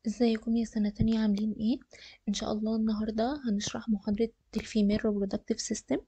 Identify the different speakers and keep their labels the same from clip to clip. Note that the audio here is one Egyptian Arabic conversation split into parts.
Speaker 1: ازيكم يا سنة تانية عاملين ايه؟ ان شاء الله النهاردة هنشرح محاضرة الفيميل reproductive system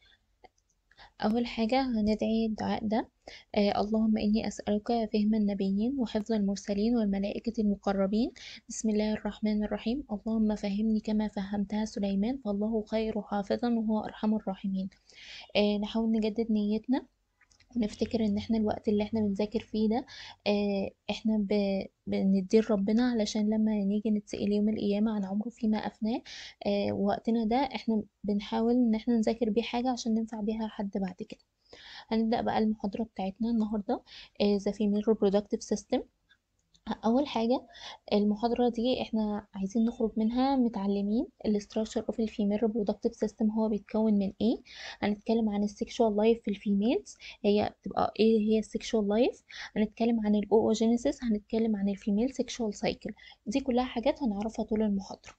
Speaker 1: اول حاجة هندعي الدعاء ده آه اللهم اني اسألك فهم النبيين وحفظ المرسلين والملائكة المقربين بسم الله الرحمن الرحيم اللهم فهمني كما فهمتها سليمان فالله خير حافظا وهو ارحم الراحمين آه نحاول نجدد نيتنا ونفتكر ان احنا الوقت اللي احنا بنذاكر فيه ده اه احنا ب... بنديه ربنا علشان لما نيجي نتسأل يوم القيامة عن عمره فيما افناه اه وقتنا ده احنا بنحاول ان احنا نذاكر بيه حاجة عشان ننفع بيها حد بعد كده هنبدأ بقى المحاضرة بتاعتنا النهاردة اه The Female Reproductive System اول حاجه المحاضره دي احنا عايزين نخرج منها متعلمين الاستراكشر اوف الفيميل reproductive سيستم هو بيتكون من ايه هنتكلم عن السكشوال لايف في الفيميلز هي بتبقى ايه هي السكشوال لايف هنتكلم عن الاوجينيسيس هنتكلم عن الفيميل سكشوال سايكل دي كلها حاجات هنعرفها طول المحاضره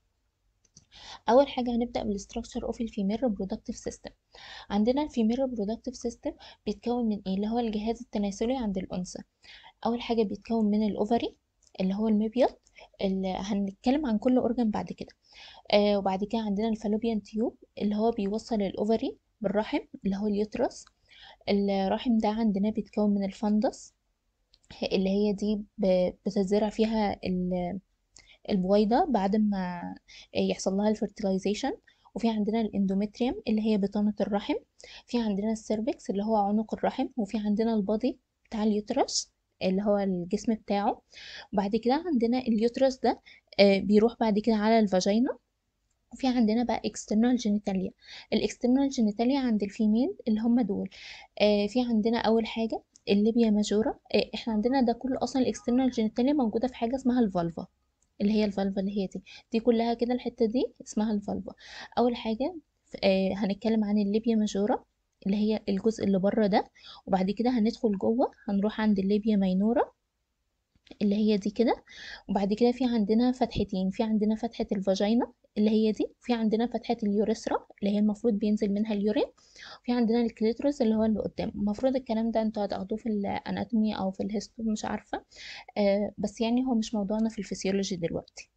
Speaker 1: اول حاجه هنبدا بالاستراكشر اوف الفيميل reproductive سيستم عندنا الفيميل reproductive سيستم بيتكون من ايه اللي هو الجهاز التناسلي عند الانثى اول حاجه بيتكون من الاوفري اللي هو المبيض اللي هنتكلم عن كل اورجان بعد كده آه وبعد كده عندنا الفالوبيان تيوب اللي هو بيوصل الاوفري بالرحم اللي هو اليوترس الرحم ده عندنا بيتكون من الفندس اللي هي دي بتزرع فيها البويضة بعد ما يحصل لها الفرتلايزيشن وفي عندنا الاندومتريوم اللي هي بطانة الرحم في عندنا السيرفكس اللي هو عنق الرحم وفي عندنا البادي بتاع اليوترس اللي هو الجسم بتاعه وبعد كده عندنا اليوترس ده بيروح بعد كده على الفاجينا وفي عندنا بقى اكسترنال جينيتاليا الاكسترنال جينيتاليا عند الفيميل اللي هم دول في عندنا اول حاجه الليبيا ماجورا احنا عندنا ده كله اصلا الاكسترنال جينيتاليا موجوده في حاجه اسمها الفالفا اللي هي الفالفا اللي هي دي دي كلها كده الحته دي اسمها الفالفا اول حاجه هنتكلم عن الليبيا ماجورا اللي هي الجزء اللي بره ده وبعد كده هندخل جوه هنروح عند الليبيا ماينورا اللي هي دي كده وبعد كده في عندنا فتحتين في عندنا فتحة الفاجينا اللي هي دي في عندنا فتحة اليوريثرا اللي هي المفروض بينزل منها اليورين وفي عندنا الكليتروس اللي هو اللي قدام المفروض الكلام ده انتوا هتاخدوه في الاناتومي او في الهيستو مش عارفة آه بس يعني هو مش موضوعنا في الفسيولوجي دلوقتي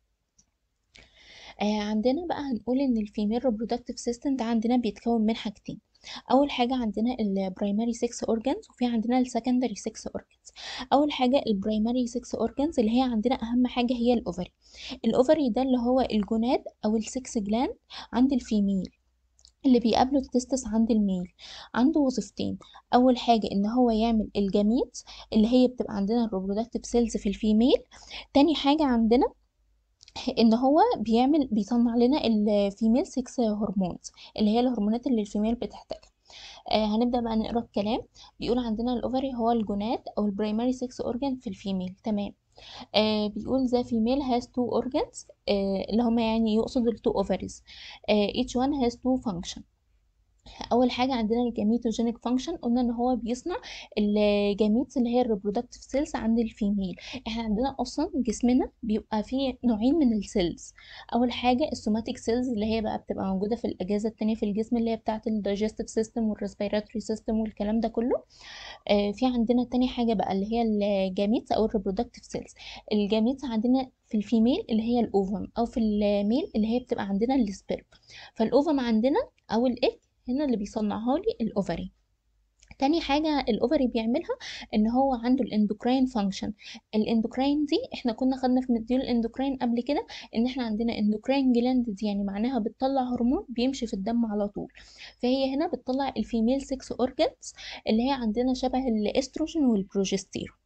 Speaker 1: آه عندنا بقى هنقول ان الفيميل reproductive سيستم ده عندنا بيتكون من حاجتين اول حاجه عندنا البرايمري 6 اورجانز وفي عندنا السكندري 6 اورجانز اول حاجه البرايمري 6 اورجانز اللي هي عندنا اهم حاجه هي الاوفري الاوفري ده اللي هو الجوناد او السكس جلاند عند الفيميل اللي بيقابله التستس عند الميل عنده وظيفتين اول حاجه ان هو يعمل الجميت اللي هي بتبقى عندنا الريبرودكتيف سيلز في الفيميل تاني حاجه عندنا ان هو بيعمل بيصنع لنا الفيميل 6 هرمونز اللي هي الهرمونات اللي الفيميل بتحتاجها آه هنبدا بقى نقرا الكلام بيقول عندنا الاوفري هو الجوناد او البرايمري 6 اورجان في الفيميل تمام آه بيقول ذا فيميل هاز تو اورجانز آه اللي هما يعني يقصد التو اوفريز آه each one has two function اول حاجه عندنا الجاميتوجينيك فانكشن قلنا ان هو بيصنع الجاميتس اللي هي الريبرودكتيف سيلز عند الفيميل احنا عندنا اصلا جسمنا بيبقى فيه نوعين من السيلز اول حاجه السوماتيك سيلز اللي هي بقى بتبقى موجوده في الاجهزه التانية في الجسم اللي هي بتاعه الدايجستيف سيستم والريسبيراتوري سيستم والكلام ده كله آه في عندنا تاني حاجه بقى اللي هي الجاميتس او الريبرودكتيف سيلز الجاميتس عندنا في الفيميل اللي هي الاوفم او في الميل اللي هي بتبقى عندنا السبيرم فالاوفم عندنا او الايج هنا اللي بيصنعها لي الاوفري تاني حاجة الأوفري بيعملها إن هو عنده الاندوكراين فانكشن الاندوكراين دي إحنا كنا خدنا في مديول الاندوكراين قبل كده إن إحنا عندنا اندوكراين جلاند دي يعني معناها بتطلع هرمون بيمشي في الدم على طول فهي هنا بتطلع الفيميل 6 أورجانز اللي هي عندنا شبه الاستروجين والبروجستيرون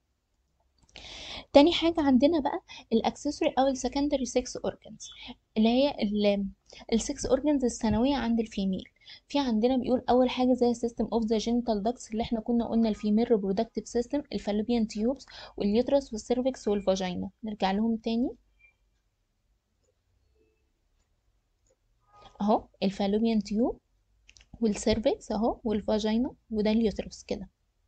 Speaker 1: تاني حاجة عندنا بقى الاكسسوري او السكندري 6 اورجانز اللي هي السكس اورجانز الثانوية عند الفيميل في عندنا بيقول اول حاجه زي سيستم اوف ذا جينيتال داكتس اللي احنا كنا قلنا الفيميل ريبرودكتيف سيستم الفالوبيان تيوبس واليوترس والسيرفكس والفاجينا نرجع لهم تاني اهو الفالوبيان تيوب والسيرفكس اهو والفاجينا وده اليوترس كده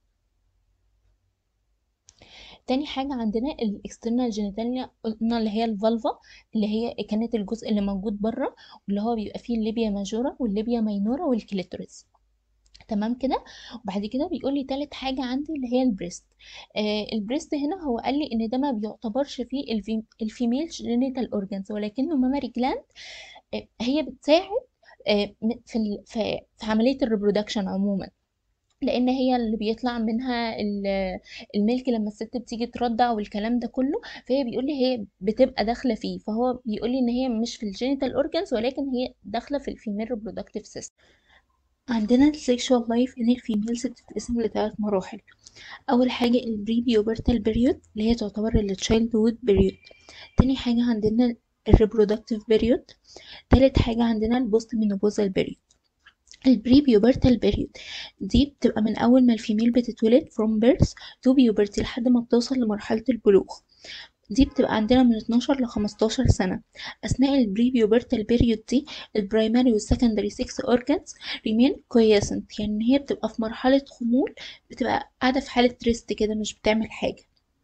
Speaker 1: تاني حاجة عندنا الاكسترنال جينيتاليا قلنا اللي هي الفالفا اللي هي كانت الجزء اللي موجود بره واللي هو بيبقى فيه الليبيا ماجورا والليبيا ماينورا والكليتوريس تمام كده وبعد كده بيقول لي تالت حاجة عندي اللي هي البريست آه البريست هنا هو قال لي ان ده ما بيعتبرش فيه الفي الفيميل جينيتال اورجانز ولكنه ماماري جلاند آه هي بتساعد آه م- في ال- في في عملية الريبرودكشن عموما لان هي اللي بيطلع منها ال- الملك لما الست بتيجي ترضع والكلام ده كله فهي بيقول لي هي بتبقى داخله فيه فهو بيقول لي ان هي مش في الجينيتال اورجانز ولكن هي داخله في الفيميل ريبرودكتيف سيستم عندنا السيكشوال لايف ان الفيميلز بتتقسم لثلاث مراحل اول حاجه البري بيوبرتال بيريود اللي هي تعتبر التشايلد هود بيريود تاني حاجه عندنا الريبرودكتيف بيريود تالت حاجه عندنا البوست مينوبوزال بيريود البري بيوبرتال بيريود دي بتبقى من اول ما الفيميل بتتولد from birth to puberty لحد ما بتوصل لمرحله البلوغ دي بتبقى عندنا من 12 ل 15 سنة أثناء البري بيوبرتال بيريود دي البرايمري والسكندري 6 أورجانز ريمين كويسنت يعني هي بتبقى في مرحلة خمول بتبقى قاعدة في حالة ريست كده مش بتعمل حاجة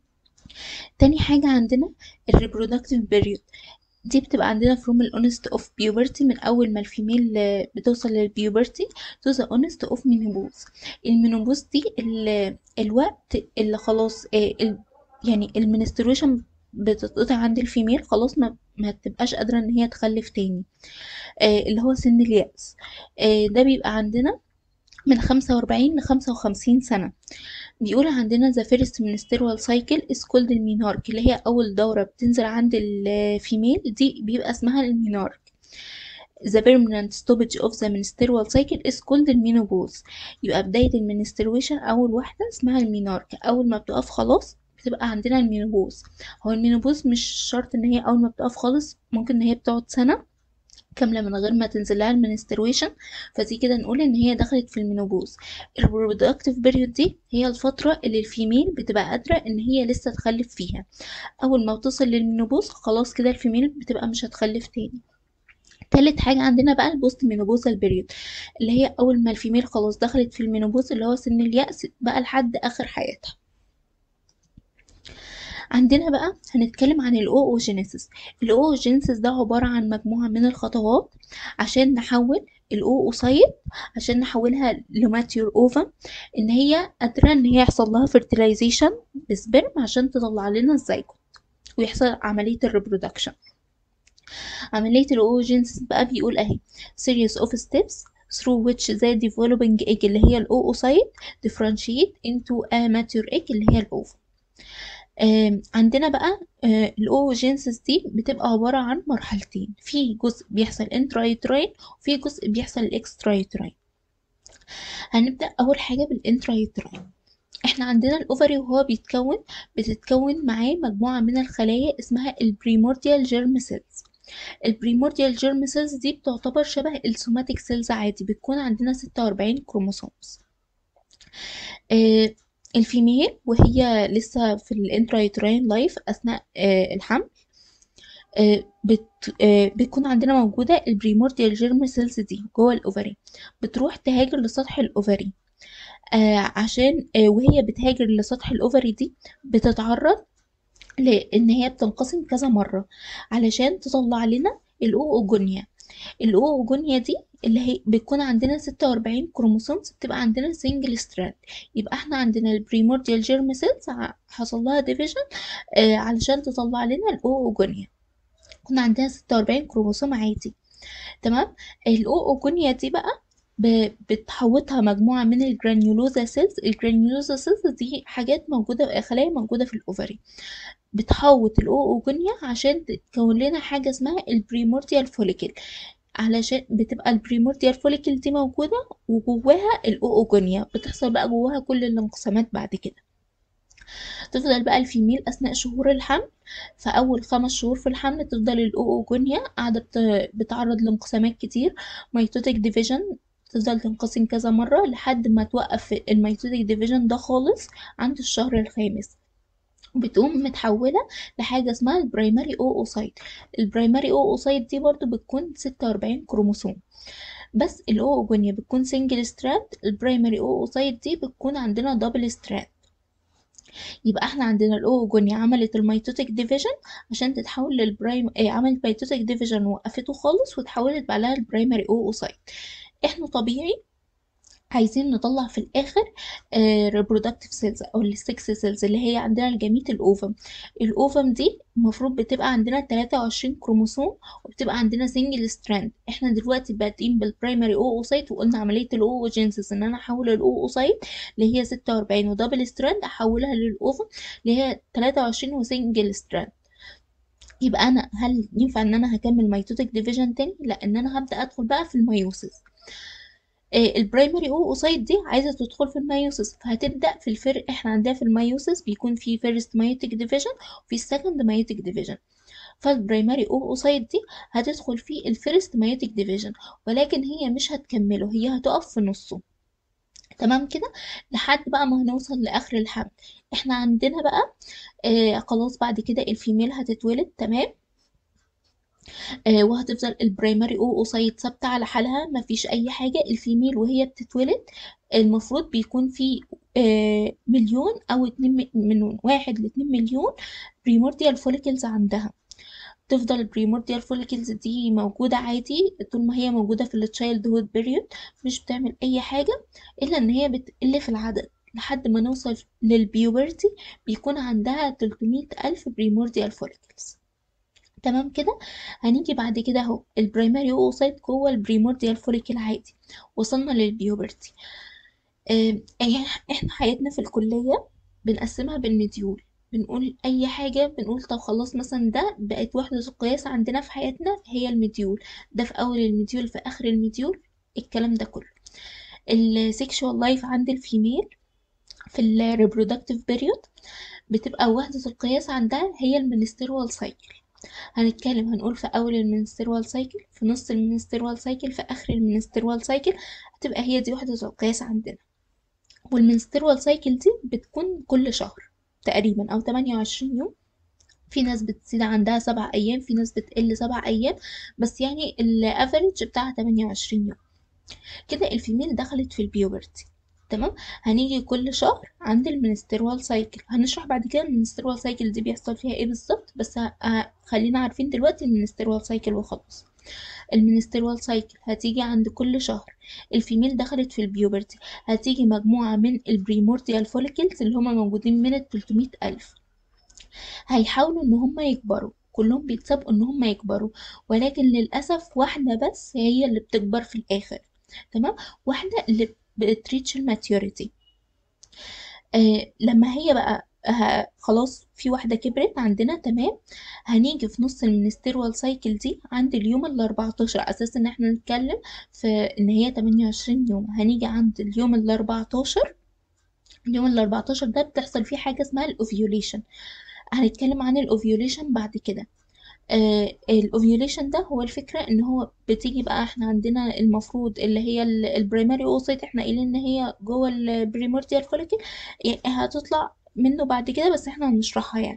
Speaker 1: تاني حاجة عندنا الريبرودكتيف بيريود دي بتبقى عندنا from ال honest of puberty من أول ما الفيميل آه، بتوصل للبيوبرتي to the honest of menopause المينوبوز دي ال- الوقت اللي خلاص آه، ال- يعني المنسترويشن بتتقطع عند الفيميل خلاص ما ما تبقاش قادرة ان هي تخلف تاني آه، اللي هو سن اليأس آه، ده بيبقى عندنا من خمسة وأربعين لخمسة وخمسين سنة بيقول عندنا the first menstrual cycle is called المينارك اللي هي أول دورة بتنزل عند الفيميل دي بيبقى اسمها المينارك the permanent stoppage of the menstrual cycle is called المينوبوز يبقى بداية المنسترويشن أول واحدة اسمها المينارك أول ما بتقف خلاص بتبقى عندنا المينوبوز هو المينوبوز مش شرط ان هي اول ما بتقف خالص ممكن ان هي بتقعد سنة كاملة من غير ما تنزل لها المنسترويشن فدي كده نقول ان هي دخلت في المينوبوز الريبرودكتيف بيريود دي هي الفترة اللي الفيميل بتبقى قادرة ان هي لسه تخلف فيها اول ما بتوصل للمينوبوز خلاص كده الفيميل بتبقى مش هتخلف تاني تالت حاجة عندنا بقى البوست مينوبوزال بيريود اللي هي أول ما الفيميل خلاص دخلت في المينوبوز اللي هو سن اليأس بقى لحد آخر حياتها عندنا بقى هنتكلم عن الأوجينيسيس الأوجينيسيس ده عبارة عن مجموعة من الخطوات عشان نحول الأوسايد عشان نحولها لماتيور اوفا ان هي قادرة ان هي يحصل لها fertilization بسبرم عشان تطلع لنا الزيجوت ويحصل عملية الريبرودكشن عملية الأوجينيسيس بقى بيقول اهي series of steps through which the developing egg اللي هي الأوسايد differentiate into a mature egg اللي هي الأوفا آم، عندنا بقى الاوجينسيس دي بتبقى عبارة عن مرحلتين في جزء بيحصل انترايتراين وفي جزء بيحصل اكسترايتراين هنبدأ أول حاجة بالانترايتراين احنا عندنا الاوفري وهو بيتكون بتتكون معاه مجموعة من الخلايا اسمها البريمورديال جيرم سيلز البريمورديال جيرم سيلز دي بتعتبر شبه السوماتيك سيلز عادي بتكون عندنا 46 كروموسومز آه، الفيميل وهي لسه في الانترايتراين لايف اثناء آه، الحمل آه، بت آه، بتكون عندنا موجودة البريمورديال جيرم سيلز دي جوه الأوفري بتروح تهاجر لسطح الأوفري آه عشان آه وهي بتهاجر لسطح الأوفري دي بتتعرض لأن هي بتنقسم كذا مرة علشان تطلع لنا الأوجونيا الأوجونيا دي اللي هي بتكون عندنا 46 كروموسومز بتبقى عندنا سنجل ستراند يبقى احنا عندنا البريمورديال جيرم سيلز حصل لها ديفيجن آه علشان تطلع لنا الأوجونيا كنا عندنا 46 كروموسوم عادي تمام الأوجونيا دي بقى ب- بتحوطها مجموعة من الجرانيولوزا سيلز الجرانيولوزا سيلز دي حاجات موجودة خلايا موجودة في الأوفري بتحوط الأوجونيا عشان تكون لنا حاجة اسمها البريمورديال فوليكل علشان بتبقى البريمورديال فوليكل دي موجودة وجواها الأوجونيا بتحصل بقى جواها كل الانقسامات بعد كده تفضل بقى الفيميل أثناء شهور الحمل في أول خمس شهور في الحمل تفضل الأوجونيا قاعدة بت- بتعرض لانقسامات كتير ميتوتيك ديفيجن تفضل تنقسم كذا مرة لحد ما توقف الميتوتيك ديفيجن ده خالص عند الشهر الخامس بتقوم متحولة لحاجة اسمها البرايمري او اوسايت البرايمري او اوسايت دي برضو بتكون 46 كروموسوم بس الاوجونيا بتكون سنجل ستراند البرايمري او اوسايت دي بتكون عندنا دبل ستراند يبقى احنا عندنا الاوجونيا عملت الميتوتيك ديفيجن عشان تتحول للبرايم ايه عملت ميتوتيك ديفيجن وقفته خالص وتحولت بعدها البرايمري او اوسايت احنا طبيعي عايزين نطلع في الاخر ريبرودكتيف سيلز او السكس سيلز اللي هي عندنا الجميت الاوفم الاوفم دي المفروض بتبقى عندنا 23 كروموسوم وبتبقى عندنا سنجل ستراند احنا دلوقتي بادئين بالبرايمري او اوسايت وقلنا عمليه الاو جينسيس ان انا احول الاو اوسايت اللي هي 46 ودبل ستراند احولها للاوفم اللي هي 23 وسنجل ستراند يبقى انا هل ينفع ان انا هكمل ميتوتك ديفيجن تاني لا ان انا هبدا ادخل بقى في الميوسيس البرايمري او اوسايت دي عايزه تدخل في الميوسيس فهتبدا في الفرق احنا عندنا في الميوسيس بيكون في فيرست مايوتيك ديفيجن وفي السكند مايوتيك ديفيجن فالبرايمري او اوسايت دي هتدخل في الفيرست مايوتيك ديفيجن ولكن هي مش هتكمله هي هتقف في نصه تمام كده لحد بقى ما هنوصل لاخر الحمل احنا عندنا بقى آه خلاص بعد كده الفيميل هتتولد تمام آه وهتفضل البرايمري او اوسايت ثابته على حالها مفيش اي حاجه الفيميل وهي بتتولد المفروض بيكون في آه مليون او اتنين من واحد لاتنين مليون بريمورديال فوليكلز عندها تفضل البريمورديال فوليكلز دي موجودة عادي طول ما هي موجودة في التشايلد هود بيريود مش بتعمل أي حاجة إلا إن هي بتقل في العدد لحد ما نوصل للبيوبرتي بيكون عندها 300 ألف بريمورديال فوليكلز تمام كده هنيجي بعد كده اهو البرايمري اوسايت جوه البريمورديال فوليكل عادي وصلنا للبيوبرتي اه احنا حياتنا في الكلية بنقسمها بالمديول بنقول اي حاجة بنقول طب خلاص مثلا ده بقت وحدة القياس عندنا في حياتنا هي المديول ده في اول المديول في اخر المديول الكلام ده كله السيكشوال لايف عند الفيميل في الريبرودكتيف بيريود بتبقى وحدة القياس عندها هي المنستيروال سايكل هنتكلم هنقول في اول المنستيروال سايكل في نص المنستيروال سايكل في اخر المنستيروال سايكل هتبقى هي دي وحدة القياس عندنا والمنستيروال سايكل دي بتكون كل شهر تقريبا او 28 يوم في ناس بتزيد عندها سبع ايام في ناس بتقل سبع ايام بس يعني الافريج بتاعها 28 يوم كده الفيميل دخلت في البيوبرتي تمام هنيجي كل شهر عند المنستروال سايكل هنشرح بعد كده المنستروال سايكل دي بيحصل فيها ايه بالظبط بس خلينا عارفين دلوقتي المنستروال سايكل وخلاص المنستروال سايكل هتيجي عند كل شهر الفيميل دخلت في البيوبرتي هتيجي مجموعة من البريمورتيال فوليكلز اللي هما موجودين من ال 300 ألف هيحاولوا ان هما يكبروا كلهم بيتسابقوا ان هما يكبروا ولكن للأسف واحدة بس هي اللي بتكبر في الآخر تمام واحدة اللي بتريتش الماتيوريتي آه لما هي بقى آه خلاص في واحدة كبرت عندنا تمام هنيجي في نص المنستيروال سايكل دي عند اليوم ال 14 اساس ان احنا نتكلم في ان هي 28 يوم هنيجي عند اليوم ال 14 اليوم ال 14 ده بتحصل فيه حاجة اسمها الاوفيوليشن هنتكلم عن الاوفيوليشن بعد كده آه الاوفيوليشن ده هو الفكرة ان هو بتيجي بقى احنا عندنا المفروض اللي هي البريماري اوسيت احنا قايلين ان هي جوه البريمورتيال فوليكل يعني هتطلع منه بعد كده بس احنا هنشرحها يعني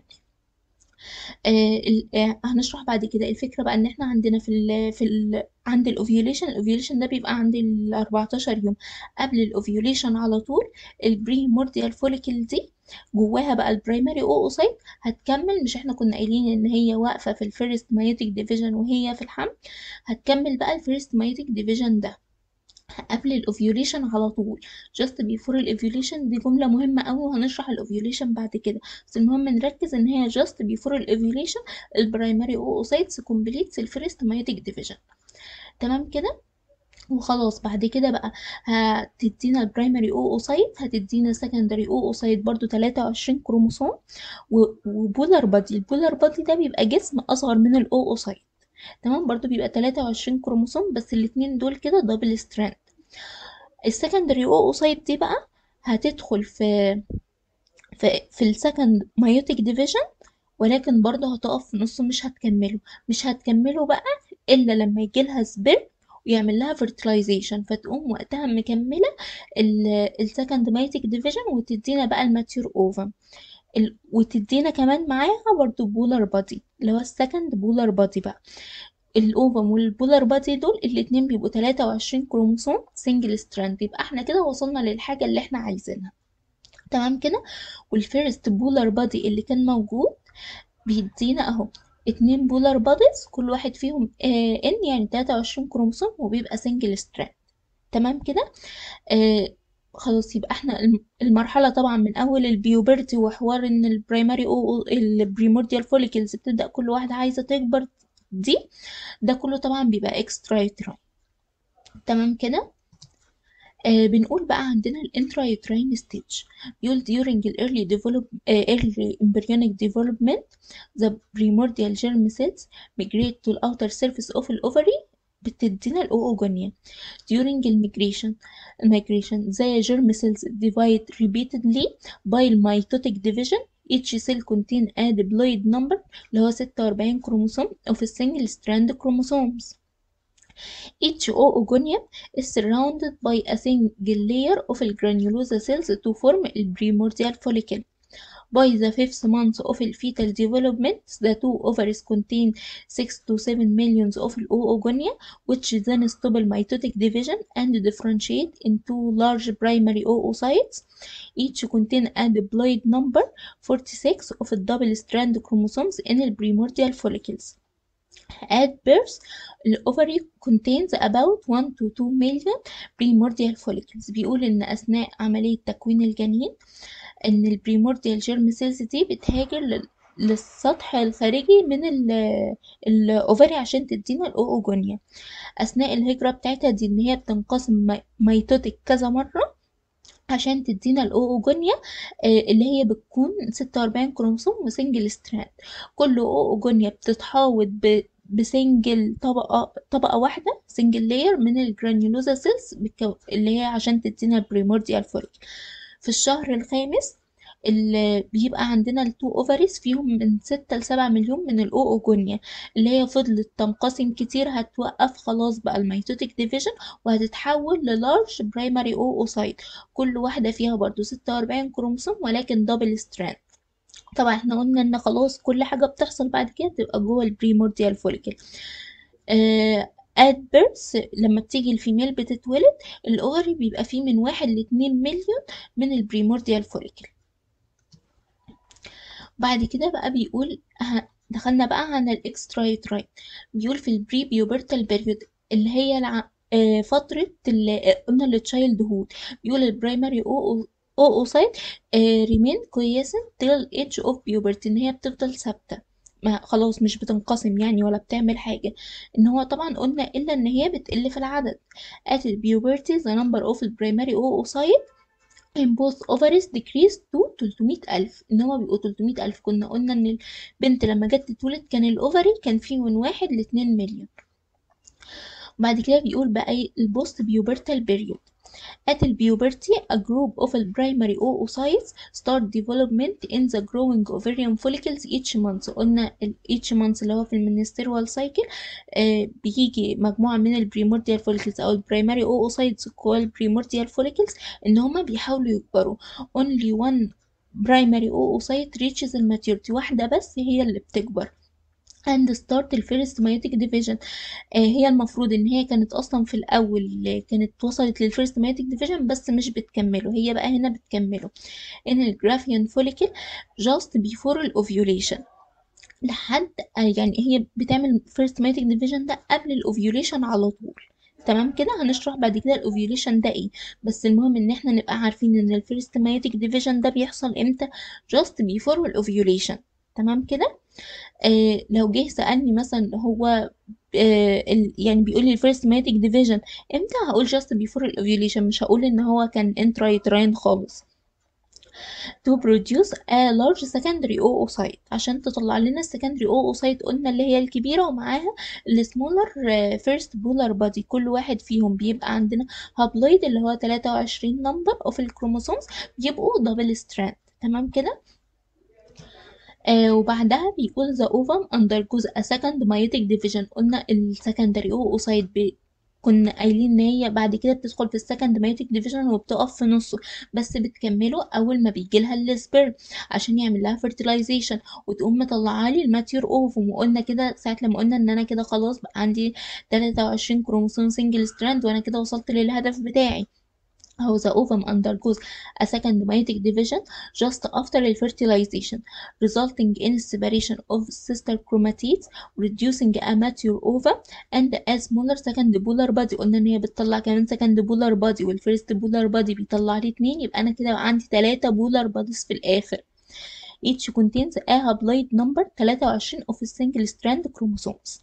Speaker 1: آه آه هنشرح بعد كده الفكره بقى ان احنا عندنا في ال في ال عند الاوفيوليشن الاوفيوليشن ده بيبقى عند ال 14 يوم قبل الاوفيوليشن على طول البريمورديال فوليكل دي جواها بقى البرايمري اوسايت هتكمل مش احنا كنا قايلين ان هي واقفه في الفيرست مايوتيك ديفيجن وهي في الحمل هتكمل بقى الفيرست مايوتيك ديفيجن ده قبل الاوفيوليشن على طول just before الاوفيوليشن دي جملة مهمة قوي وهنشرح الاوفيوليشن بعد كده بس المهم نركز ان هي just before الاوفيوليشن البرايمري oocytes completes الفيرست مايوتيك ديفيجن تمام كده وخلاص بعد كده بقى هتدينا البرايمري اوسايت هتدينا سكندري اوسايت برضو 23 كروموسوم وبولار بادي البولار بادي ده بيبقى جسم اصغر من الاوسايت تمام برضو بيبقى 23 كروموسوم بس الاتنين دول كده دبل ستراند السكندري اوسايت دي بقى هتدخل في في في السكند مايوتيك ديفيجن ولكن برضه هتقف في نصه مش هتكمله مش هتكمله بقى الا لما يجيلها سبيرم ويعمل لها fertilization فتقوم وقتها مكملة السكند مايتيك ديفيجن وتدينا بقى الماتيور اوفم وتدينا كمان معاها برضو بولر بادي اللي هو السكند بولر بادي بقى الاوفم والبولر بادي دول الاتنين بيبقوا 23 كروموسوم سنجل ستراند يبقى احنا كده وصلنا للحاجة اللي احنا عايزينها تمام كده والفيرست بولر بادي اللي كان موجود بيدينا اهو اتنين بولار باديز كل واحد فيهم آه ان يعني 23 كروموسوم وبيبقى سنجل ستراند تمام كده آه خلاص يبقى احنا الم- المرحلة طبعا من أول البيوبرتي وحوار إن البرايمري أو البريمورديال فوليكلز بتبدأ كل واحدة عايزة تكبر دي ده كله طبعا بيبقى اكسترا يوتراين تمام كده آه بنقول بقى عندنا الانترا يوتراين ستيج بيقول during the early develop آه early embryonic development the primordial germ cells migrate to the outer surface of the ovary بتدينا الأوجونيا during المigration المigration the germ cells divide repeatedly by mitotic division each cell contain a diploid number اللي هو 46 كروموسوم of a single strand chromosomes Each oogonia is surrounded by a single layer of granulosa cells to form a primordial follicle. By the fifth month of fetal development, the two ovaries contain 6 to 7 millions of oogonia, which then stop mitotic division and differentiate into large primary oocytes. Each contain a diploid number 46 of double-strand chromosomes in the primordial follicles. At birth, the ovary contains about 1 to 2 million primordial follicles. بيقول إن أثناء عملية تكوين الجنين إن البريمورديال جيرم سيلز دي بتهاجر لل- للسطح الخارجي من ال- الأوفري عشان تدينا الأوجونيا أثناء الهجرة بتاعتها دي إن هي بتنقسم مي- ميتوتك كذا مرة عشان تدينا الأوجونيا آه، اللي هي بتكون 46 كروموسوم وسنجل ستراند كل أوجونيا بتتحوط ب بسنجل طبقة طبقة واحدة سنجل لاير من الجرانيولوزا سيلز اللي هي عشان تدينا البريمورديال فوليك في الشهر الخامس اللي بيبقى عندنا التو اوفريز فيهم من ستة لسبعة مليون من الاوجونيا اللي هي فضلت تنقسم كتير هتوقف خلاص بقى الميتوتيك ديفيجن وهتتحول للارج برايمري اوسايت كل واحدة فيها برضو ستة وأربعين كروموسوم ولكن دبل ستراند طبعا احنا قلنا ان خلاص كل حاجة بتحصل بعد كده تبقى جوه البريمورديال فوليكل آه at birth لما بتيجي الفيميل بتتولد الاوفري بيبقى فيه من واحد لاتنين مليون من البريمورديال فوليكل بعد كده بقى بيقول ه- دخلنا بقى عن الاكسترا يوتراين بيقول في البري بيوبرتال بيريود اللي هي الع... آه، فترة اللي قلنا التشايلد هود بيقول البرايمري او اوسايت ريمين كويسن till age of puberty ان هي بتفضل ثابتة ما خلاص مش بتنقسم يعني ولا بتعمل حاجة ان هو طبعا قلنا الا ان هي بتقل في العدد at the puberty the number of the primary oocyte in both ovaries decreased to 300 ألف إن هما بيبقوا 300 ألف كنا قلنا إن البنت لما جت تتولد كان الأوفري كان فيه من واحد لاتنين مليون وبعد كده بيقول بقى ايه البوست بيوبرتال بيريود At the puberty, a group of the primary oocytes start development in the growing ovarian follicles each month. قلنا ال each month اللي هو في المنستيريال سايكل آه بيجي مجموعة من البريمورديال follicles أو البرايمري oocytes جوه البريمورديال follicles إن هما بيحاولوا يكبروا. Only one primary oocyte reaches the maturity. واحدة بس هي اللي بتكبر. and start الفيرست مايوتيك ديفيجن هي المفروض ان هي كانت اصلا في الاول آه، كانت وصلت للفيرست مايوتيك ديفيجن بس مش بتكمله هي بقى هنا بتكمله ان الجرافيان فوليكل just before الاوفيوليشن لحد آه، يعني هي بتعمل فيرست مايوتيك ديفيجن ده قبل الاوفيوليشن على طول تمام كده هنشرح بعد كده الاوفيوليشن ده ايه بس المهم ان احنا نبقى عارفين ان الفيرست مايوتيك ديفيجن ده بيحصل امتى just before الاوفيوليشن تمام كده آه لو جه سألني مثلا هو آه ال- يعني بيقول لي الفيرست ماتيك ديفيجن امتى هقول just before الاوفيوليشن مش هقول ان هو كان intrauterine خالص to produce a large secondary oocyte عشان تطلع لنا السكندري oocyte قلنا اللي هي الكبيرة ومعاها السمولر first polar body كل واحد فيهم بيبقى عندنا هابلويد اللي هو 23 number of الكروموسومز بيبقوا دبل ستراند تمام كده آه وبعدها بيقول the ovum undergoes a second meiotic division قلنا السكندري oocyte بي كنا قايلين ان هي بعد كده بتدخل في السكند مايوتيك ديفيجن وبتقف في نصه بس بتكمله اول ما بيجي لها السبرم عشان يعمل لها fertilization وتقوم مطلعه لي الماتيور اوفوم وقلنا كده ساعه لما قلنا ان انا كده خلاص بقى عندي 23 كروموسوم سنجل ستراند وانا كده وصلت للهدف بتاعي how the ovum undergoes a second meiotic division just after the fertilization, resulting in separation of sister chromatids, reducing a mature ovum and a smaller second polar body. قلنا ان هي بتطلع كمان second polar body والفيرست polar body بيطلع لي اتنين يبقى انا كده عندي تلاتة polar bodies في الاخر. each contains a haploid number 23 of a single strand chromosomes.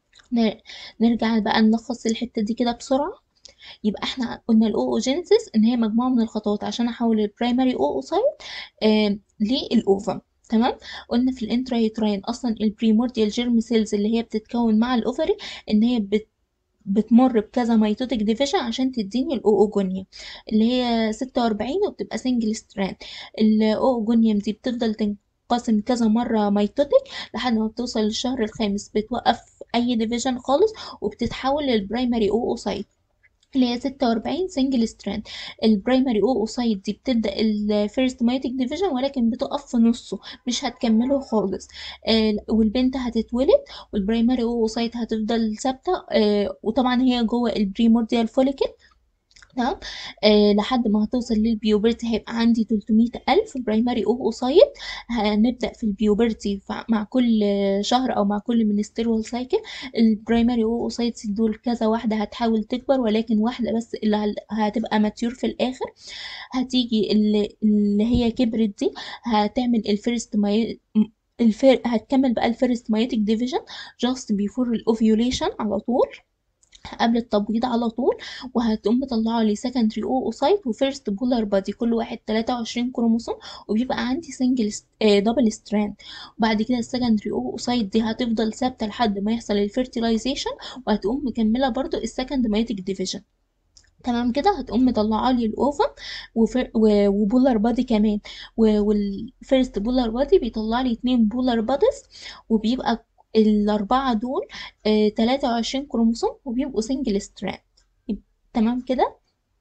Speaker 1: نرجع بقى نلخص الحتة دي كده بسرعة يبقى احنا قلنا الاوجينيسيس ان هي مجموعه من الخطوات عشان احول البرايمري اوسايت آه للاوفم تمام قلنا في الانترايتراين اصلا البريمورديال جيرم سيلز اللي هي بتتكون مع الاوفري ان هي بت بتمر بكذا ميتوتك ديفيجن عشان تديني الاوجونيا اللي هي 46 وبتبقى سنجل ستراند الاوجونيوم دي بتفضل تنقسم كذا مره ميتوتك لحد ما بتوصل للشهر الخامس بتوقف اي ديفيجن خالص وبتتحول للبرايمري اوسايت اللي هي 46 سنجل ستراند البرايمري او اوسايت دي بتبدا الفيرست مايتك ديفيجن ولكن بتقف في نصه مش هتكمله خالص آه والبنت هتتولد والبرايمري او اوسايت هتفضل ثابته آه وطبعا هي جوه البريمورديال فوليكل تمام آه لحد ما هتوصل للبيوبرتي هيبقى عندي 300 ألف برايمري أو أوسايت هنبدأ في البيوبرتي مع كل شهر أو مع كل منستيرول سايكل البرايمري أو أوسايتس دول كذا واحدة هتحاول تكبر ولكن واحدة بس اللي هتبقى ماتيور في الآخر هتيجي اللي, اللي هي كبرت دي هتعمل الفيرست ماي الفير هتكمل بقى الفيرست مايتك ديفيجن جاست بيفور الاوفيوليشن على طول قبل التبويض على طول وهتقوم مطلعه لي سكندري او اوسايت وفيرست بولار بادي كل واحد 23 كروموسوم وبيبقى عندي سنجل دبل ستراند وبعد كده السكندري او اوسايت دي هتفضل ثابته لحد ما يحصل الفيرتيلايزيشن وهتقوم مكمله برضو السكند مايتك ديفيجن تمام كده هتقوم مطلعه لي الاوفم وبولار بادي كمان والفيرست بولار بادي بيطلع لي اتنين بولار باديز وبيبقى الأربعة دول تلاتة وعشرين كروموسوم وبيبقوا سنجل ستراند تمام كده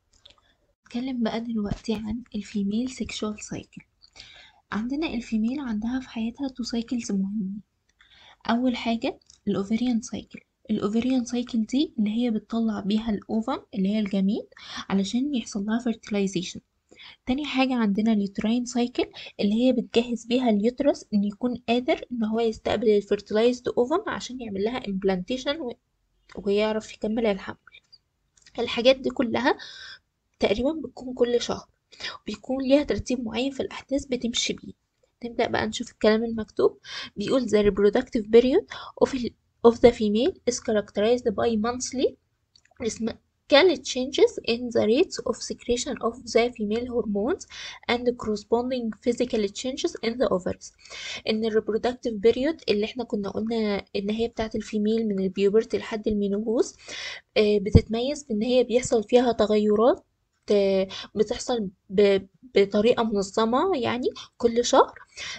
Speaker 1: نتكلم بقى دلوقتي عن الفيميل سيكشوال سايكل عندنا الفيميل عندها في حياتها تو سايكلز مهمين أول حاجة الأوفريان سايكل الأوفريان سايكل دي اللي هي بتطلع بيها الأوفم اللي هي الجميل علشان يحصل لها fertilization تاني حاجة عندنا اليوتراين سايكل اللي هي بتجهز بيها اليوترس ان يكون قادر ان هو يستقبل الفيرتلايزد اوفم عشان يعمل لها امبلانتيشن ويعرف يكمل الحمل الحاجات دي كلها تقريبا بتكون كل شهر بيكون ليها ترتيب معين في الاحداث بتمشي بيه نبدأ بقى نشوف الكلام المكتوب بيقول the reproductive period of, of the female is characterized by monthly chemical changes in the rates of secretion of the female hormones and corresponding physical changes in the ovaries ان الريبرودكتيف بيريود اللي احنا كنا قلنا ان هي بتاعت الفيميل من البيوبرتي لحد المينوبوز بتتميز بان هي بيحصل فيها تغيرات بتحصل بطريقة منظمة يعني كل شهر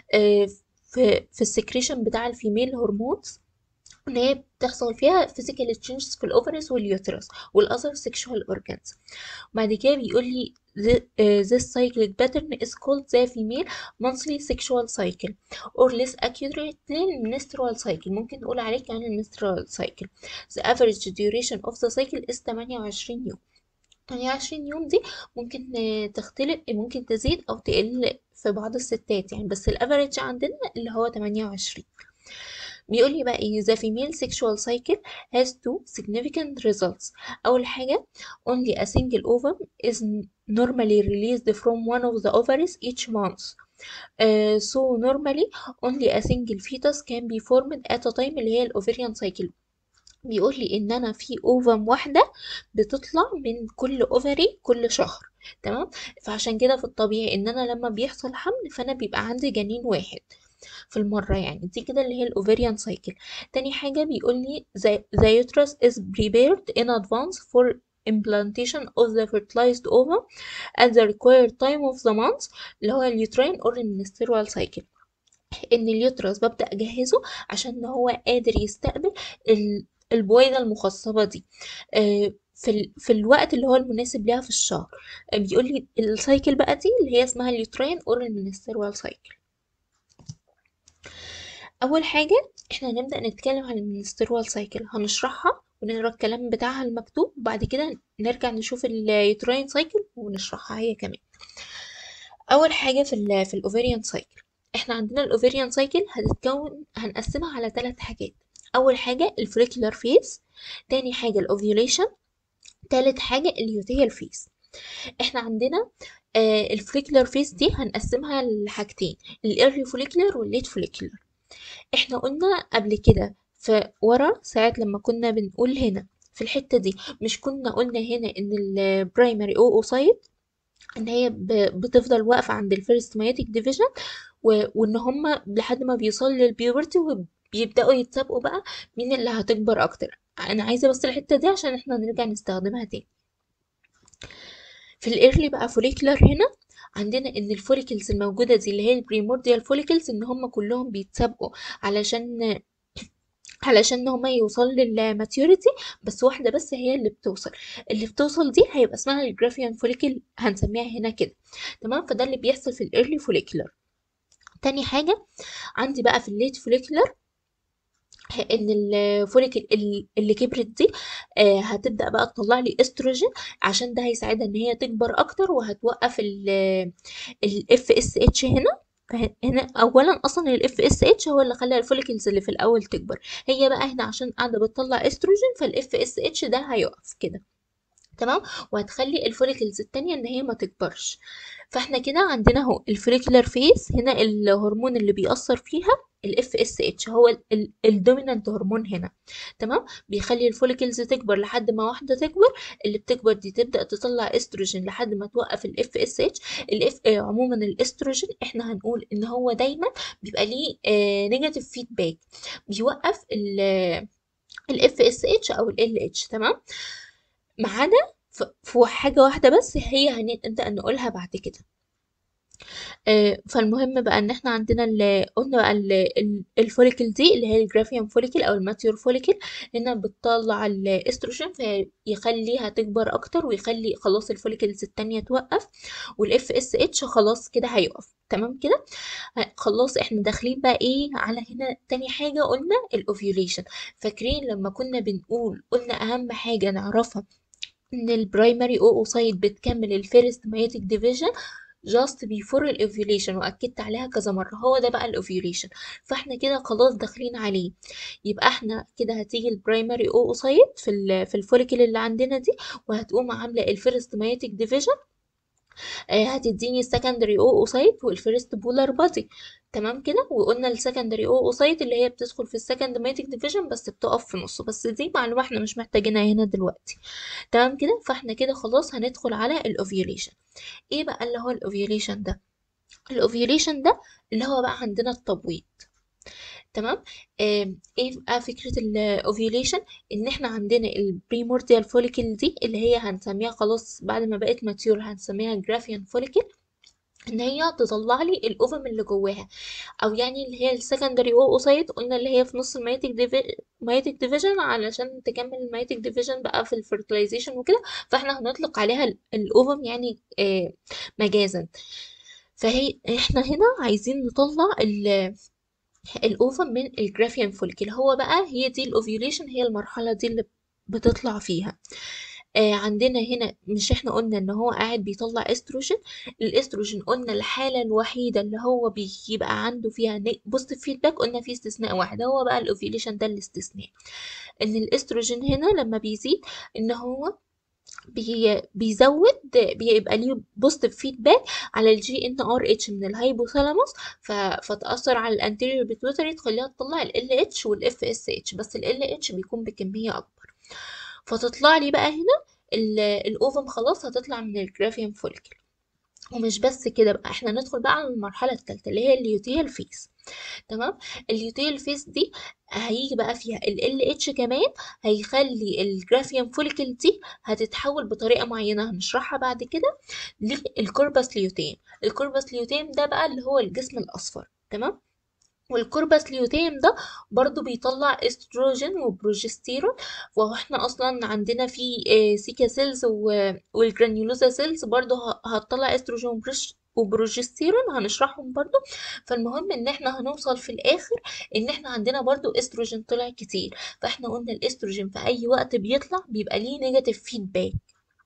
Speaker 1: في في السكريشن بتاع الفيميل هرمونز ان هي بتحصل فيها physical changes في الاوفرز واليوترس والاذر sexual organs بعد كده بيقول لي this cyclic pattern is called the female monthly sexual cycle or less accurately menstrual cycle ممكن نقول عليه كمان menstrual cycle the average duration of the cycle is 28 يوم 28 يوم دي ممكن تختلف ممكن تزيد او تقل في بعض الستات يعني بس الافريج عندنا اللي هو 28 بيقول لي بقى ايه the female sexual cycle has two significant results أول حاجة only a single ovum is normally released from one of the ovaries each month uh, so normally only a single fetus can be formed at a time اللي هي الأوفريان cycle بيقول لي ان انا في اوفم واحده بتطلع من كل اوفري كل شهر تمام فعشان كده في الطبيعي ان انا لما بيحصل حمل فانا بيبقى عندي جنين واحد في المرة يعني دي كده اللي هي الأوفريان سايكل تاني حاجة بيقول لي the, the uterus is prepared in advance for implantation of the fertilized ovum at the required time of the month اللي هو اليوترين or menstrual cycle ان اليوترس ببدأ اجهزه عشان هو قادر يستقبل البويضة المخصبة دي في ال... في الوقت اللي هو المناسب ليها في الشهر بيقول لي السايكل بقى دي اللي هي اسمها اليوترين اور المنسترال سايكل اول حاجه احنا هنبدا نتكلم عن المنسترال سايكل هنشرحها ونقرا الكلام بتاعها المكتوب وبعد كده نرجع نشوف اليوتراين سايكل ونشرحها هي كمان اول حاجه في ال في الاوفيريان سايكل احنا عندنا الاوفيريان سايكل هتتكون هنقسمها على ثلاث حاجات اول حاجه الفوليكولار فيز تاني حاجه الاوفيوليشن تالت حاجه اليوتيال فيز احنا عندنا آه الفوليكولار فيز دي هنقسمها لحاجتين الايرلي فوليكولار والليت فوليكولار احنا قلنا قبل كده فورا ساعات لما كنا بنقول هنا في الحتة دي مش كنا قلنا هنا ان البرايمري او اوسايت ان هي ب- بتفضل واقفة عند الفيرست مايتك ديفيجن وان هما لحد ما بيوصلوا للبيوبرتي وبيبدأوا يتسابقوا بقى مين اللي هتكبر اكتر انا عايزة بس الحتة دي عشان احنا نرجع نستخدمها تاني في الايرلي بقى فوليكولار هنا عندنا ان الفوليكلز الموجودة دي اللي هي البريمورديال فوليكلز ان هم كلهم بيتسابقوا علشان علشان هما يوصلوا للماتيوريتي بس واحدة بس هي اللي بتوصل اللي بتوصل دي هيبقى اسمها الجرافيان فوليكل هنسميها هنا كده تمام فده اللي بيحصل في الايرلي فوليكولر تاني حاجة عندي بقى في الليت فوليكولر ان الفوليكل اللي كبرت دي آه، هتبدا بقى تطلع لي استروجين عشان ده هيساعدها ان هي تكبر اكتر وهتوقف الاف اس اتش هنا هنا اولا اصلا الاف اس اتش هو اللي خلى الفوليكلز اللي في الاول تكبر هي بقى هنا عشان قاعده بتطلع استروجين فالاف اس اتش ده هيقف كده تمام وهتخلي الفوليكلز التانية ان هي ما تكبرش فاحنا كده عندنا اهو الفوليكولار فيز هنا الهرمون اللي بيأثر فيها الاف اس اتش هو الدومينانت هرمون هنا تمام بيخلي الفوليكلز تكبر لحد ما واحده تكبر اللي بتكبر دي تبدا تطلع استروجين لحد ما توقف الاف اس اتش الاف عموما الاستروجين احنا هنقول ان هو دايما بيبقى ليه نيجاتيف فيدباك بيوقف الاف اس اتش او ال اتش تمام ما عدا ف- في حاجه واحده بس هي هنبدا نقولها بعد كده آه، فالمهم بقى ان احنا عندنا ال- قلنا بقى الفوليكل دي اللي هي الجرافيان فوليكل او الماتيور فوليكل هنا بتطلع الاستروجين فيخليها تكبر اكتر ويخلي خلاص الفوليكلز التانية توقف والاف اس اتش خلاص كده هيقف تمام كده ه- خلاص احنا داخلين بقى ايه على هنا تاني حاجة قلنا الاوفيوليشن فاكرين لما كنا بنقول قلنا اهم حاجة نعرفها ان البرايمري اوسايت بتكمل الفيرست مايتك ديفيجن جاست بيفور الاوفيوليشن واكدت عليها كذا مره هو ده بقى الاوفيوليشن فاحنا كده خلاص داخلين عليه يبقى احنا كده هتيجي البرايمري اوسايت في ال في الفوليكل اللي عندنا دي وهتقوم عامله الفيرست مايتك ديفيجن هتديني السكندري او اوسايت والفيرست بولار بادي تمام كده وقلنا السكندري او اوسايت اللي هي بتدخل في السكند مايتك ديفيجن بس بتقف في نصه بس دي معلومه احنا مش محتاجينها هنا دلوقتي تمام كده فاحنا كده خلاص هندخل على الاوفيوليشن ايه بقى اللي هو الاوفيوليشن ده الاوفيوليشن ده اللي هو بقى عندنا التبويض تمام آم، ايه بقى فكرة الاوفيوليشن ان احنا عندنا البريمورديال فوليكل دي اللي هي هنسميها خلاص بعد ما بقت ماتيور هنسميها جرافيان فوليكل ان هي تطلع لي الاوفم اللي جواها او يعني اللي هي السكندري اوسايت قلنا اللي هي في نص الميتك ديفي... ميتك ديفيجن علشان تكمل الميتك ديفيجن بقى في الفرتلايزيشن وكده فاحنا هنطلق عليها ال- الاوفم يعني آه مجازا فهي احنا هنا عايزين نطلع ال الاوفم من الجرافيان فوليكل هو بقى هي دي الاوفيوليشن هي المرحله دي اللي بتطلع فيها آه عندنا هنا مش احنا قلنا ان هو قاعد بيطلع استروجين الاستروجين قلنا الحاله الوحيده اللي هو بيبقى عنده فيها بوزيتيف فيدباك قلنا في استثناء واحد هو بقى الاوفيوليشن ده الاستثناء ان الاستروجين هنا لما بيزيد ان هو بي بيزود بيبقى ليه بوزيتيف فيدباك على الجي ان ار اتش من الهايبوثالاموس ف... فتأثر على الانتيريور بيتويتري تخليها تطلع ال اتش والاف اس اتش بس ال اتش بيكون بكمية اكبر فتطلع لي بقى هنا ال- الاوفم خلاص هتطلع من الجرافيان فوليكل ومش بس كده بقى احنا ندخل بقى على المرحلة الثالثة اللي هي اليوتيال فيس تمام اليوتيال فيس دي هيجي بقى فيها ال اتش كمان هيخلي الجرافيان فوليكل دي هتتحول بطريقة معينة هنشرحها بعد كده للكوربس ليوتيم الكوربس ليوتيم ده بقى اللي هو الجسم الأصفر تمام والكوربس ليوتيم ده برضو بيطلع استروجين وبروجستيرون واحنا اصلا عندنا في آه، سيكا سيلز و- والجرانيولوزا سيلز برضو ه- هتطلع استروجين وبروش- وبروجستيرون هنشرحهم برضو فالمهم ان احنا هنوصل في الاخر ان احنا عندنا برضو استروجين طلع كتير فاحنا قلنا الاستروجين في اي وقت بيطلع بيبقى ليه نيجاتيف فيدباك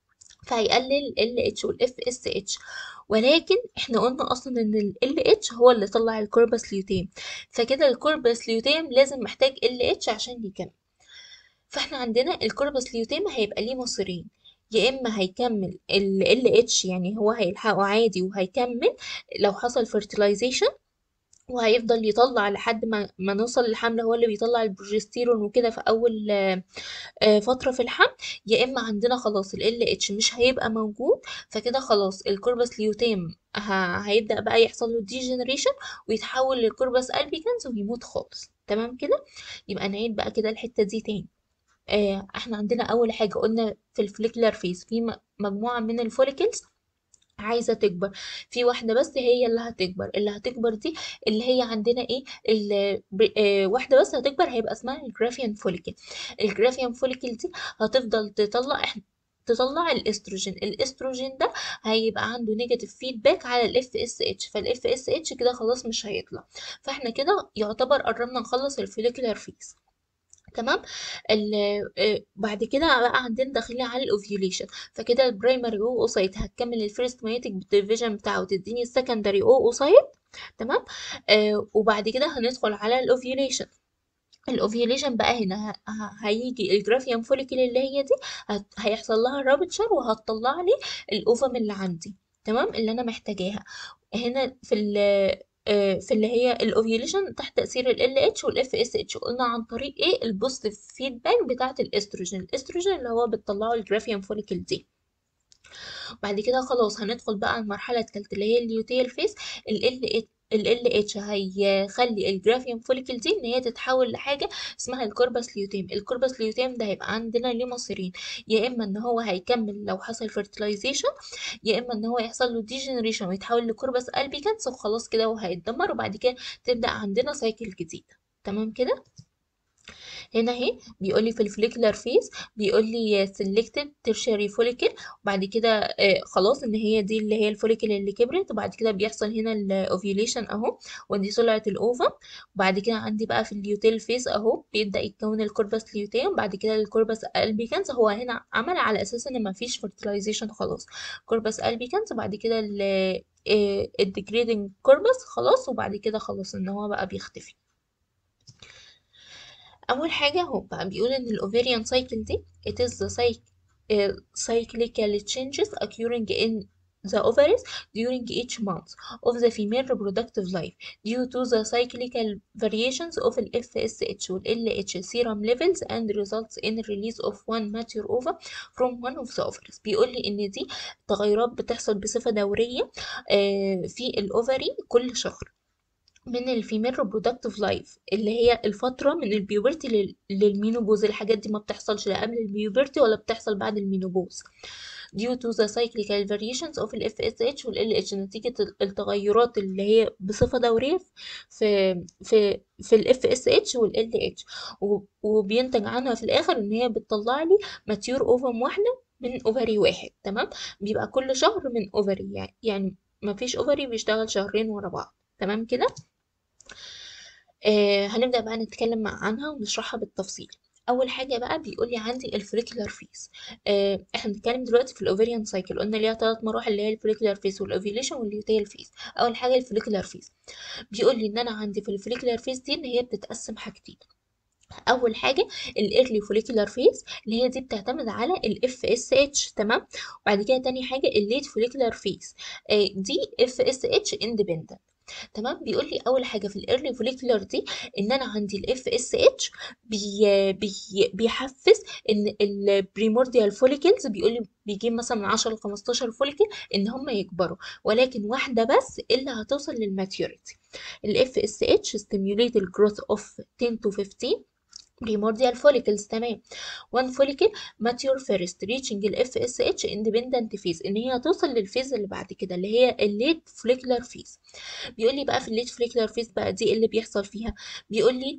Speaker 1: فهيقلل ال اتش والاف اس اتش ولكن احنا قلنا اصلا ان ال اتش هو اللي طلع الكوربس ليوتيم فكده الكوربس ليوتيم لازم محتاج ال اتش عشان يكمل فاحنا عندنا الكوربس ليوتيم هيبقى ليه مصيرين يا اما هيكمل ال اتش يعني هو هيلحقه عادي وهيكمل لو حصل fertilization وهيفضل يطلع لحد ما ما نوصل للحمل هو اللي بيطلع البروجستيرون وكده في اول آه، آه، فتره في الحمل يا اما عندنا خلاص ال اتش مش هيبقى موجود فكده خلاص الكوربس ليوتيم ه- هيبدا بقى يحصل له ديجنريشن ويتحول للكوربس البيكانس ويموت خالص تمام كده يبقى نعيد بقى كده الحته دي تاني آه، احنا عندنا اول حاجه قلنا في الفوليكولار فيز في م- مجموعه من الفوليكلز عايزه تكبر في واحده بس هي اللي هتكبر اللي هتكبر دي اللي هي عندنا ايه ال- ب- آه، واحده بس هتكبر هيبقى اسمها الجرافيان فوليكل الجرافيان فوليكل دي هتفضل تطلع إح- تطلع الاستروجين الاستروجين ده هيبقى عنده نيجاتيف فيدباك على الاف اس اتش فالاف اس اتش كده خلاص مش هيطلع فاحنا كده يعتبر قربنا نخلص الفوليكولار فيز تمام ال آه، بعد كده بقى عندنا داخلين على الاوفيوليشن فكده البرايمري او اوسايت هتكمل الفيرست مايتك ديفيجن بتاعه وتديني السكندري او اوسايت تمام آه وبعد كده هندخل على الاوفيوليشن الاوفيوليشن بقى هنا ه- ه- هيجي الجرافيان فوليكل اللي هي دي هت- هيحصل لها رابتشر وهتطلع لي الاوفم اللي عندي تمام اللي انا محتاجاها هنا في ال آه، في اللي هي الاوفيوليشن تحت تاثير ال اتش والاف اس اتش قلنا عن طريق ايه البوزيتيف فيدباك بتاعه الاستروجين الاستروجين اللي هو بتطلعه الجرافيان فوليكل دي بعد كده خلاص هندخل بقى على المرحلة التالتة اللي هي اليوتيل فيس ال ال ال اتش هيخلي الجرافيان فوليكل دي ان هي تتحول لحاجه اسمها الكوربس ليوتيم الكوربس ليوتيم ده هيبقى عندنا ليه مصيرين يا اما ان هو هيكمل لو حصل fertilization يا اما ان هو يحصل له ديجنريشن ويتحول لكوربس البيكانس وخلاص كده وهيتدمر وبعد كده تبدا عندنا سايكل جديده تمام كده هنا اهي بيقول لي في الفوليكولار فيز بيقول لي سيلكتد تيرشري فوليكل وبعد كده آه خلاص ان هي دي اللي هي الفوليكل اللي كبرت وبعد كده بيحصل هنا الاوفيوليشن اهو ودي طلعت الاوفم وبعد كده عندي بقى في اليوتيل فيز اهو بيبدا يتكون الكوربس ليوتيم بعد كده الكوربس البيكانس هو هنا عمل على اساس ان مفيش fertilization خلاص كوربس البيكانس وبعد كده الديجريدنج كوربس خلاص وبعد كده خلاص ان هو بقى بيختفي اول حاجه هو بقى بيقول ان الاوفيريان سايكل دي it is the cyc- uh, cyclical changes occurring in the ovaries during each month of the female reproductive life due to the cyclical variations of the FSH وال LH serum levels and results in release of one mature ova from one of the ovaries بيقول لي ان دي تغيرات بتحصل بصفة دورية آه، في الاوفري كل شهر من الفيميل ريبرودكتيف لايف اللي هي الفترة من البيوبرتي لل- للمينوبوز الحاجات دي ما بتحصلش لا قبل البيوبرتي ولا بتحصل بعد المينوبوز due to the cyclical variations of ال FSH وال LH نتيجة التغيرات اللي هي بصفة دورية في في في ال FSH وال LH و- وبينتج عنها في الآخر إن هي بتطلع لي ماتيور أوفم واحدة من أوفري واحد تمام بيبقى كل شهر من أوفري يعني يعني مفيش أوفري بيشتغل شهرين ورا بعض تمام كده آه هنبدأ بقى نتكلم مع- عنها ونشرحها بالتفصيل اول حاجه بقى بيقول لي عندي الفوليكولار فيس آه احنا بنتكلم دلوقتي في الاوفيريان سايكل قلنا ليها ثلاث مراحل اللي هي الفوليكولار فيس والاوفيوليشن والليوتيال فيس اول حاجه الفوليكولار فيس بيقول لي ان انا عندي في الفوليكولار فيس دي ان هي بتتقسم حاجتين اول حاجه الايرلي فوليكولار فيز اللي هي دي بتعتمد على الاف اس اتش تمام وبعد كده تاني حاجه الليت فوليكولار فيز دي اف اس اتش اندبندنت تمام بيقول لي اول حاجه في الايرلي فوليكولار دي ان انا عندي الاف اس اتش بي بي بيحفز ان البريمورديال فوليكلز بيقول لي بيجيب مثلا من 10 ل 15 فوليكل ان هم يكبروا ولكن واحده بس اللي هتوصل للماتيوريتي الاف اس اتش stimulate the growth of 10 to 15 primordial follicles تمام one follicle mature first reaching ال FSH independent phase ان هي توصل للفيز اللي بعد كده اللي هي الليت follicular phase بيقول لي بقى في الليت follicular phase بقى دي إيه اللي بيحصل فيها بيقول لي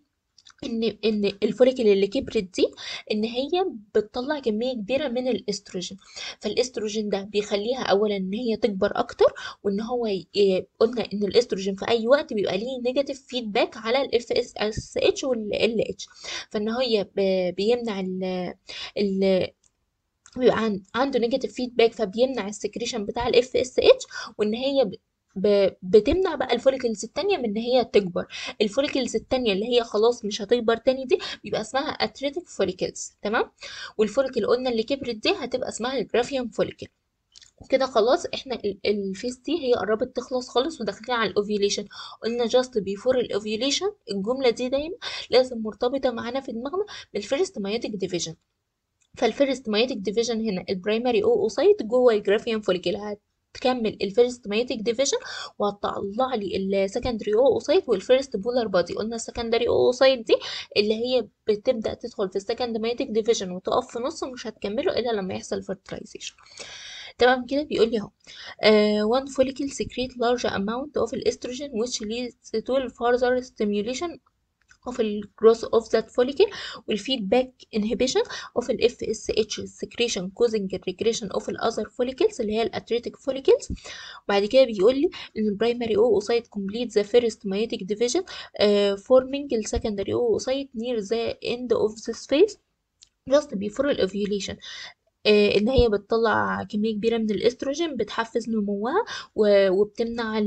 Speaker 1: ان ان الفوليكل اللي كبرت دي ان هي بتطلع كميه كبيره من الاستروجين فالاستروجين ده بيخليها اولا ان هي تكبر اكتر وان هو ي... قلنا ان الاستروجين في اي وقت بيبقى ليه نيجاتيف فيدباك على الاف اس اس اتش والال اتش فان هي ب... بيمنع ال... ال... بيبقى عن- عنده نيجاتيف فيدباك فبيمنع السكريشن بتاع الاف اس اتش وان هي ب... ب... بتمنع بقى الفوليكلز التانية من ان هي تكبر الفوليكلز التانية اللي هي خلاص مش هتكبر تاني دي بيبقى اسمها اتريتيك فوليكلز تمام والفوليكل قلنا اللي كبرت دي هتبقى اسمها الجرافيوم فوليكل كده خلاص احنا ال- الفيس دي هي قربت تخلص خالص وداخلين على الاوفيوليشن قلنا جاست بيفور الاوفيوليشن الجملة دي دايما لازم مرتبطة معانا في دماغنا بالفيرست مايوتيك ديفيجن فالفيرست مايوتيك ديفيجن هنا البرايمري او اوسايت جوه الجرافيان فوليكل هتكمل الفيرست مايوتيك ديفيجن وهتطلع لي السكندري او اوسايت والفيرست بولار بادي قلنا السكندري او اوسايت دي اللي هي بتبدا تدخل في السكند مايوتيك ديفيجن وتقف في نص مش هتكمله الا لما يحصل fertilization تمام كده بيقول لي اهو uh, one follicle secrete large amount of estrogen which leads to further stimulation of the growth of that follicle والفيدباك inhibition of ال FSH secretion causing a regression of the other follicles اللي هي الاتريتيك follicles وبعد كده بيقول لي ان البرايمري oocyte complete the first meiotic division uh, forming the secondary oocyte near the end of this phase just before الاوفيوليشن آه، ان هي بتطلع كميه كبيره من الاستروجين بتحفز نموها و- وبتمنع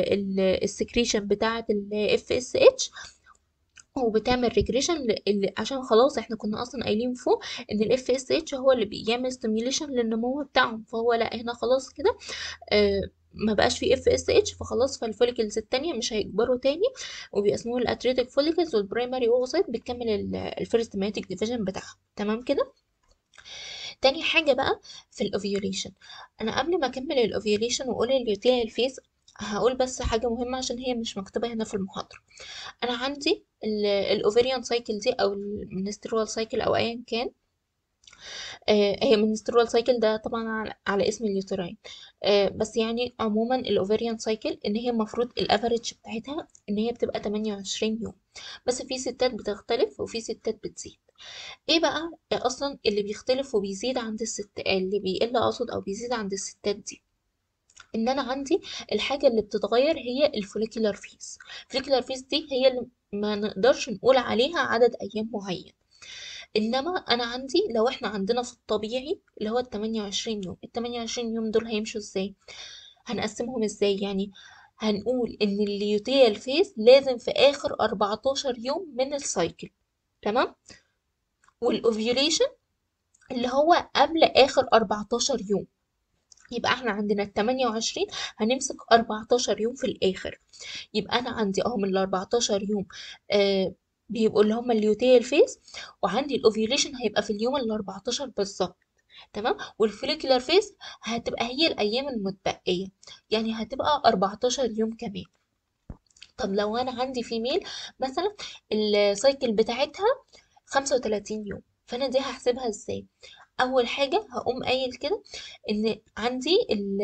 Speaker 1: السكريشن بتاعه الاف اس اتش وبتعمل ريجريشن عشان خلاص احنا كنا اصلا قايلين فوق ان الاف اس اتش هو اللي بيعمل ستيميوليشن للنمو بتاعهم فهو لا هنا خلاص كده آه ما بقاش في اف اس اتش فخلاص فالفوليكلز التانية مش هيكبروا تاني وبيقسموها الاتريتيك فوليكلز والبرايمري اوسايت بتكمل الفيرست ماتيك ديفيجن بتاعها تمام كده تاني حاجة بقى في الاوفيوليشن انا قبل ما اكمل الاوفيوليشن واقول اليوتيل الفيس هقول بس حاجة مهمة عشان هي مش مكتوبة هنا في المحاضرة انا عندي الاوفيريان سايكل دي او المنسترول سايكل او ايا كان آه، هي منسترول سايكل ده طبعا على, على اسم اليوتراين آه، بس يعني عموما الاوفيريان سايكل ان هي المفروض الافريج بتاعتها ان هي بتبقى 28 يوم بس في ستات بتختلف وفي ستات بتزيد ايه بقى اصلا اللي بيختلف وبيزيد عند الست اللي بيقل اقصد او بيزيد عند الستات دي ان انا عندي الحاجه اللي بتتغير هي الفوليكولار فيس الفوليكولار فيس دي هي اللي ما نقدرش نقول عليها عدد ايام معين انما انا عندي لو احنا عندنا في الطبيعي اللي هو ال 28 يوم ال 28 يوم دول هيمشوا ازاي هنقسمهم ازاي يعني هنقول ان اليوتيال فيز لازم في اخر 14 يوم من السايكل تمام والاوفيوليشن اللي هو قبل اخر 14 يوم يبقى احنا عندنا ال 28 هنمسك 14 يوم في الاخر يبقى انا عندي اهو من ال 14 يوم آه بيبقوا اللي هم اليوتيال فيز وعندي الاوفيوليشن هيبقى في اليوم ال 14 بالظبط تمام والفوليكولار فيز هتبقى هي الايام المتبقيه يعني هتبقى 14 يوم كمان طب لو انا عندي فيميل مثلا السايكل بتاعتها 35 يوم فانا دي هحسبها ازاي اول حاجه هقوم قايل كده ان عندي ال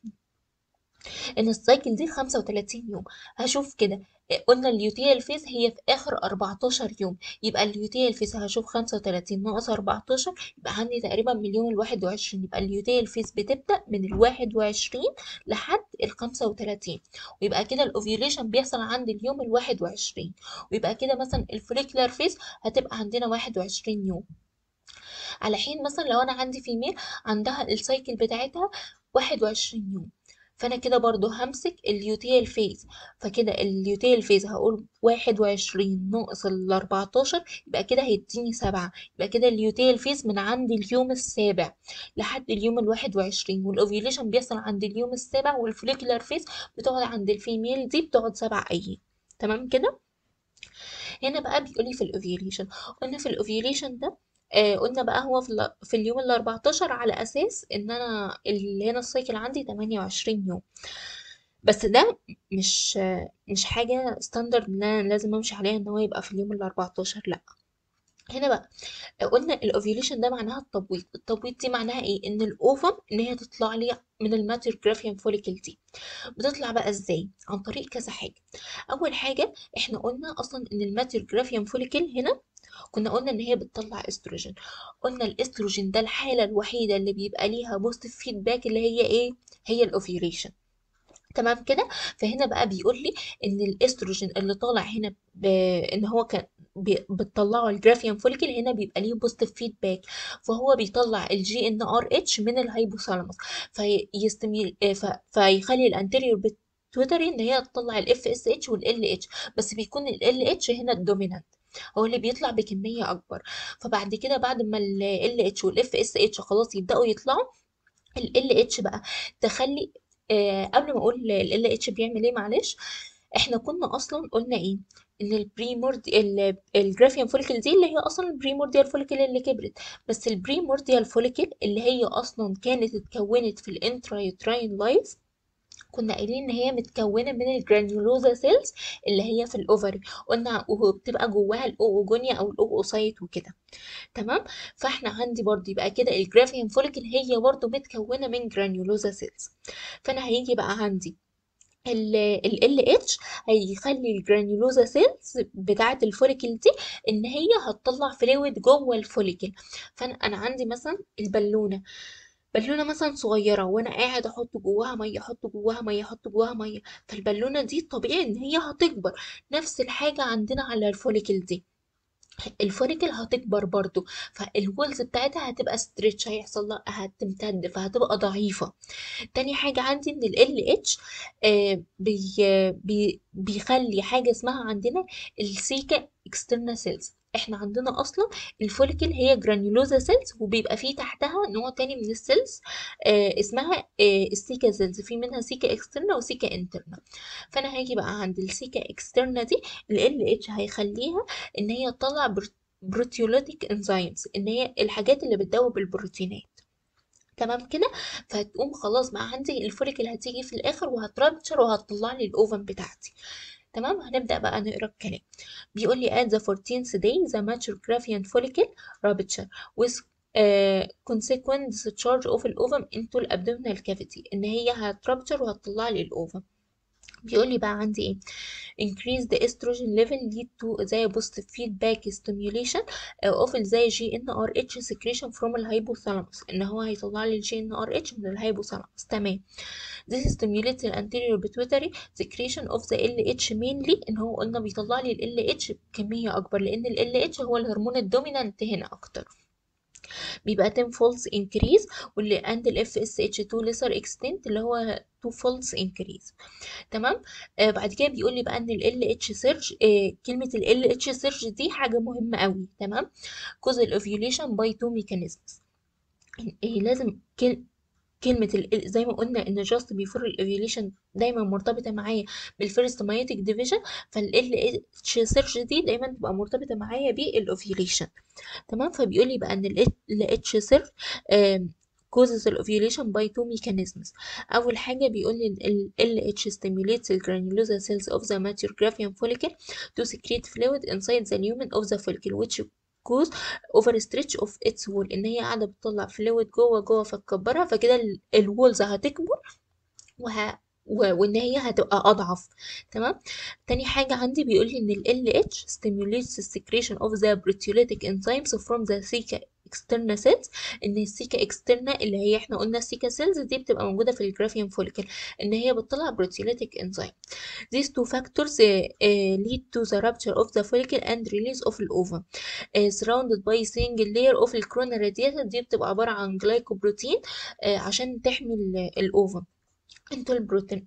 Speaker 1: ان السايكل دي 35 يوم هشوف كده قلنا اليوتيال فيز هي في اخر 14 يوم يبقى اليوتيال فيز هشوف 35 ناقص 14 يبقى عندي تقريبا من اليوم ال 21 يبقى اليوتيال فيز بتبدا من ال 21 لحد ال 35 ويبقى كده الاوفيوليشن بيحصل عند اليوم ال 21 ويبقى كده مثلا الفوليكولار فيز هتبقى عندنا 21 يوم على حين مثلا لو انا عندي فيميل عندها السايكل بتاعتها 21 يوم فانا كده برضو همسك اليوتيال فيز فكده اليوتيال فيز هقول 21 ناقص ال 14 يبقى كده هيديني سبعة يبقى كده اليوتيال فيز من عند اليوم السابع لحد اليوم ال 21 والاوفيوليشن بيحصل عند اليوم السابع والفوليكولار فيز بتقعد عند الفيميل دي بتقعد سبع ايام تمام كده هنا بقى بيقولي في الاوفيوليشن قلنا في الاوفيوليشن ده آه قلنا بقى هو في, ال- في اليوم ال 14 على اساس ان انا اللي هنا السايكل عندي 28 يوم بس ده مش مش حاجه ستاندرد ان انا لازم امشي عليها ان هو يبقى في اليوم ال 14 لا هنا بقى قلنا الاوفيوليشن ده معناها التبويض التبويض دي معناها ايه ان الاوفم ان هي تطلع لي من الماتر جرافيان فوليكل دي بتطلع بقى ازاي عن طريق كذا حاجه اول حاجه احنا قلنا اصلا ان الماتر جرافيان فوليكل هنا كنا قلنا ان هي بتطلع استروجين قلنا الاستروجين ده الحاله الوحيده اللي بيبقى ليها بوزيتيف فيدباك اللي هي ايه هي الاوفيوليشن تمام كده فهنا بقى بيقول لي ان الاستروجين اللي طالع هنا ب... ان هو كان بي- بتطلعه الجرافيان فوليكل هنا بيبقى ليه بوزيتيف فيدباك فهو بيطلع الجي ان ار اتش من الهايبوثالاموس فيستميل ف... فيخلي الانتيريور بيتويتري ان هي تطلع الاف اس اتش والال اتش بس بيكون ال اتش هنا الدومينانت هو اللي بيطلع بكمية أكبر فبعد كده بعد ما ال اتش والاف اس اتش خلاص يبدأوا يطلعوا ال اتش بقى تخلي آه قبل ما اقول ال اتش بيعمل ايه معلش احنا كنا اصلا قلنا ايه ان البريمورد الجرافيان فوليكل دي اللي هي اصلا البريمورديال فوليكل اللي كبرت بس البريمورديال فوليكل اللي هي اصلا كانت اتكونت في الانترا يوتراين لايف كنا قايلين ان هي متكونه من الجرانيولوزا سيلز اللي هي في الاوفري قلنا وبتبقى جواها الاوجونيا او الاوسايت وكده تمام فاحنا عندي برضو يبقى كده الجرافيان فوليكل هي برضو متكونه من جرانيولوزا سيلز فانا هيجي بقى عندي ال ال اتش هيخلي الجرانيولوزا سيلز بتاعه الفوليكل دي ان هي هتطلع فلويد جوه الفوليكل فانا انا عندي مثلا البالونه بالونه مثلا صغيره وانا قاعد احط جواها ميه احط جواها ميه احط جواها ميه فالبالونه دي طبيعي ان هي هتكبر نفس الحاجه عندنا على الفوليكل دي الفوليكل هتكبر برضو فالولز بتاعتها هتبقى ستريتش هيحصل لها هتمتد فهتبقى ضعيفه تاني حاجة عندي ان ال LH آه بي بي بيخلي حاجة اسمها عندنا السيكا اكسترنا سيلز احنا عندنا اصلا الفوليكل هي جرانيولوزا سيلز وبيبقى فيه تحتها نوع تاني من السيلز آه اسمها آه السيكا سيلز في منها سيكا اكسترنا وسيكا انترنا فانا هاجي بقى عند السيكا اكسترنا دي ال LH هيخليها ان هي تطلع بروتيوليتيك انزيمز ان هي الحاجات اللي بتدوب البروتينات تمام كده فهتقوم خلاص بقى عندي الفوليكل هتيجي في الاخر وهترابتشر وهتطلع لي الاوفن بتاعتي تمام هنبدأ بقى نقرا الكلام بيقول لي at the 14th day the mature Graafian follicle rupture with uh, consequent discharge of الأوفم into الابdominal cavity ان هي هترابتشر وهتطلع لي الأوفم بيقول لي بقى عندي ايه increase the estrogen level lead to زي positive feedback stimulation of زي جي ان ار اتش secretion from الهايبوثالاموس ان هو هيطلع لي الجي ان ار اتش من الهايبوثالاموس تمام this stimulates the anterior pituitary secretion of the LH mainly ان هو قلنا بيطلع لي ال LH بكمية اكبر لان ال LH هو الهرمون الدومينانت هنا اكتر بيبقى 10 فولز increase واللي عند ال FSH2 lesser extent اللي هو 2 فولز increase تمام آه بعد كده بيقول لي بقى ان ال LH surge آه كلمة ال LH surge دي حاجة مهمة قوي تمام cause ال ovulation by two mechanisms إيه لازم كل كلمة ال زي ما قلنا ان just before الاوفيوليشن دايما مرتبطة معايا بالفيرست مايوتيك ديفيجن فال اتش سيرش دي دايما تبقى مرتبطة معايا بالاوفيوليشن تمام فبيقول لي بقى ان ال اتش سيرش causes الاوفيوليشن by two mechanisms اول حاجة بيقول لي ال LH stimulates the granulosa cells of the mature Graafian follicle to secrete fluid inside the lumen of the follicle which cause over stretch of its wall ان هي قاعده بتطلع فلويد جوه جوه فتكبرها فكده الوولز هتكبر وه... و... وان هي هتبقى اضعف تمام تاني حاجه عندي بيقول لي ان ال LH stimulates the secretion of the proteolytic enzymes from the theca externa cells ان السيكا اكسترنا اللي هي احنا قلنا السيكا سيلز دي بتبقى موجوده في الجرافيان فوليكل ان هي بتطلع بروتيوليتيك انزيم these two factors uh, uh, lead to the rupture of the follicle and release of الovum uh, surrounded by single layer of الكرونا radiata دي بتبقى عباره عن جلايكوبروتين uh, عشان تحمي الاوفم انتو البروتين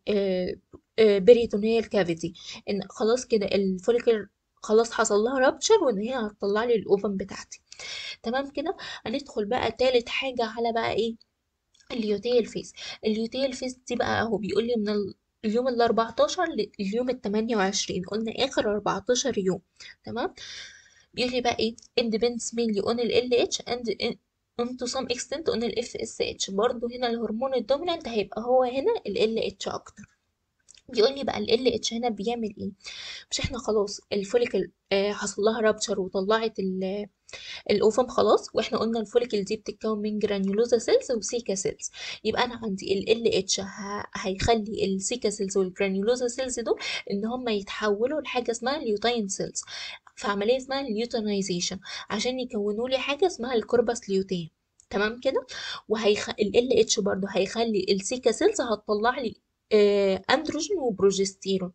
Speaker 1: بريتونيال كافيتي ان خلاص كده الفوليكل خلاص حصل لها رابتشر وان هي هتطلع لي الاوفم بتاعتي تمام كده هندخل بقى تالت حاجة على بقى ايه اليوتيل فيس اليوتيل فيس دي بقى اهو بيقول لي من ال... اليوم ال 14 لليوم ال 28 قلنا اخر 14 يوم تمام بيقول لي بقى ايه it depends mainly on ال LH and on to some extent on ال FSH برضو هنا الهرمون الدومينانت هيبقى هو هنا ال LH اكتر بيقول لي بقى ال اتش هنا بيعمل ايه مش احنا خلاص الفوليكل آه حصل لها رابتشر وطلعت ال الاوفم خلاص واحنا قلنا الفوليكل دي بتتكون من جرانيولوزا سيلز وسيكا سيلز يبقى انا عندي ال ال اتش هيخلي السيكا سيلز والجرانيولوزا سيلز دول ان هم يتحولوا لحاجه اسمها اليوتاين سيلز في عمليه اسمها اليوتينايزيشن عشان يكونوا لي حاجه اسمها الكوربس ليوتين تمام كده وهيخ ال ال اتش برضه هيخلي السيكا سيلز هتطلع لي آه اندروجين وبروجستيرون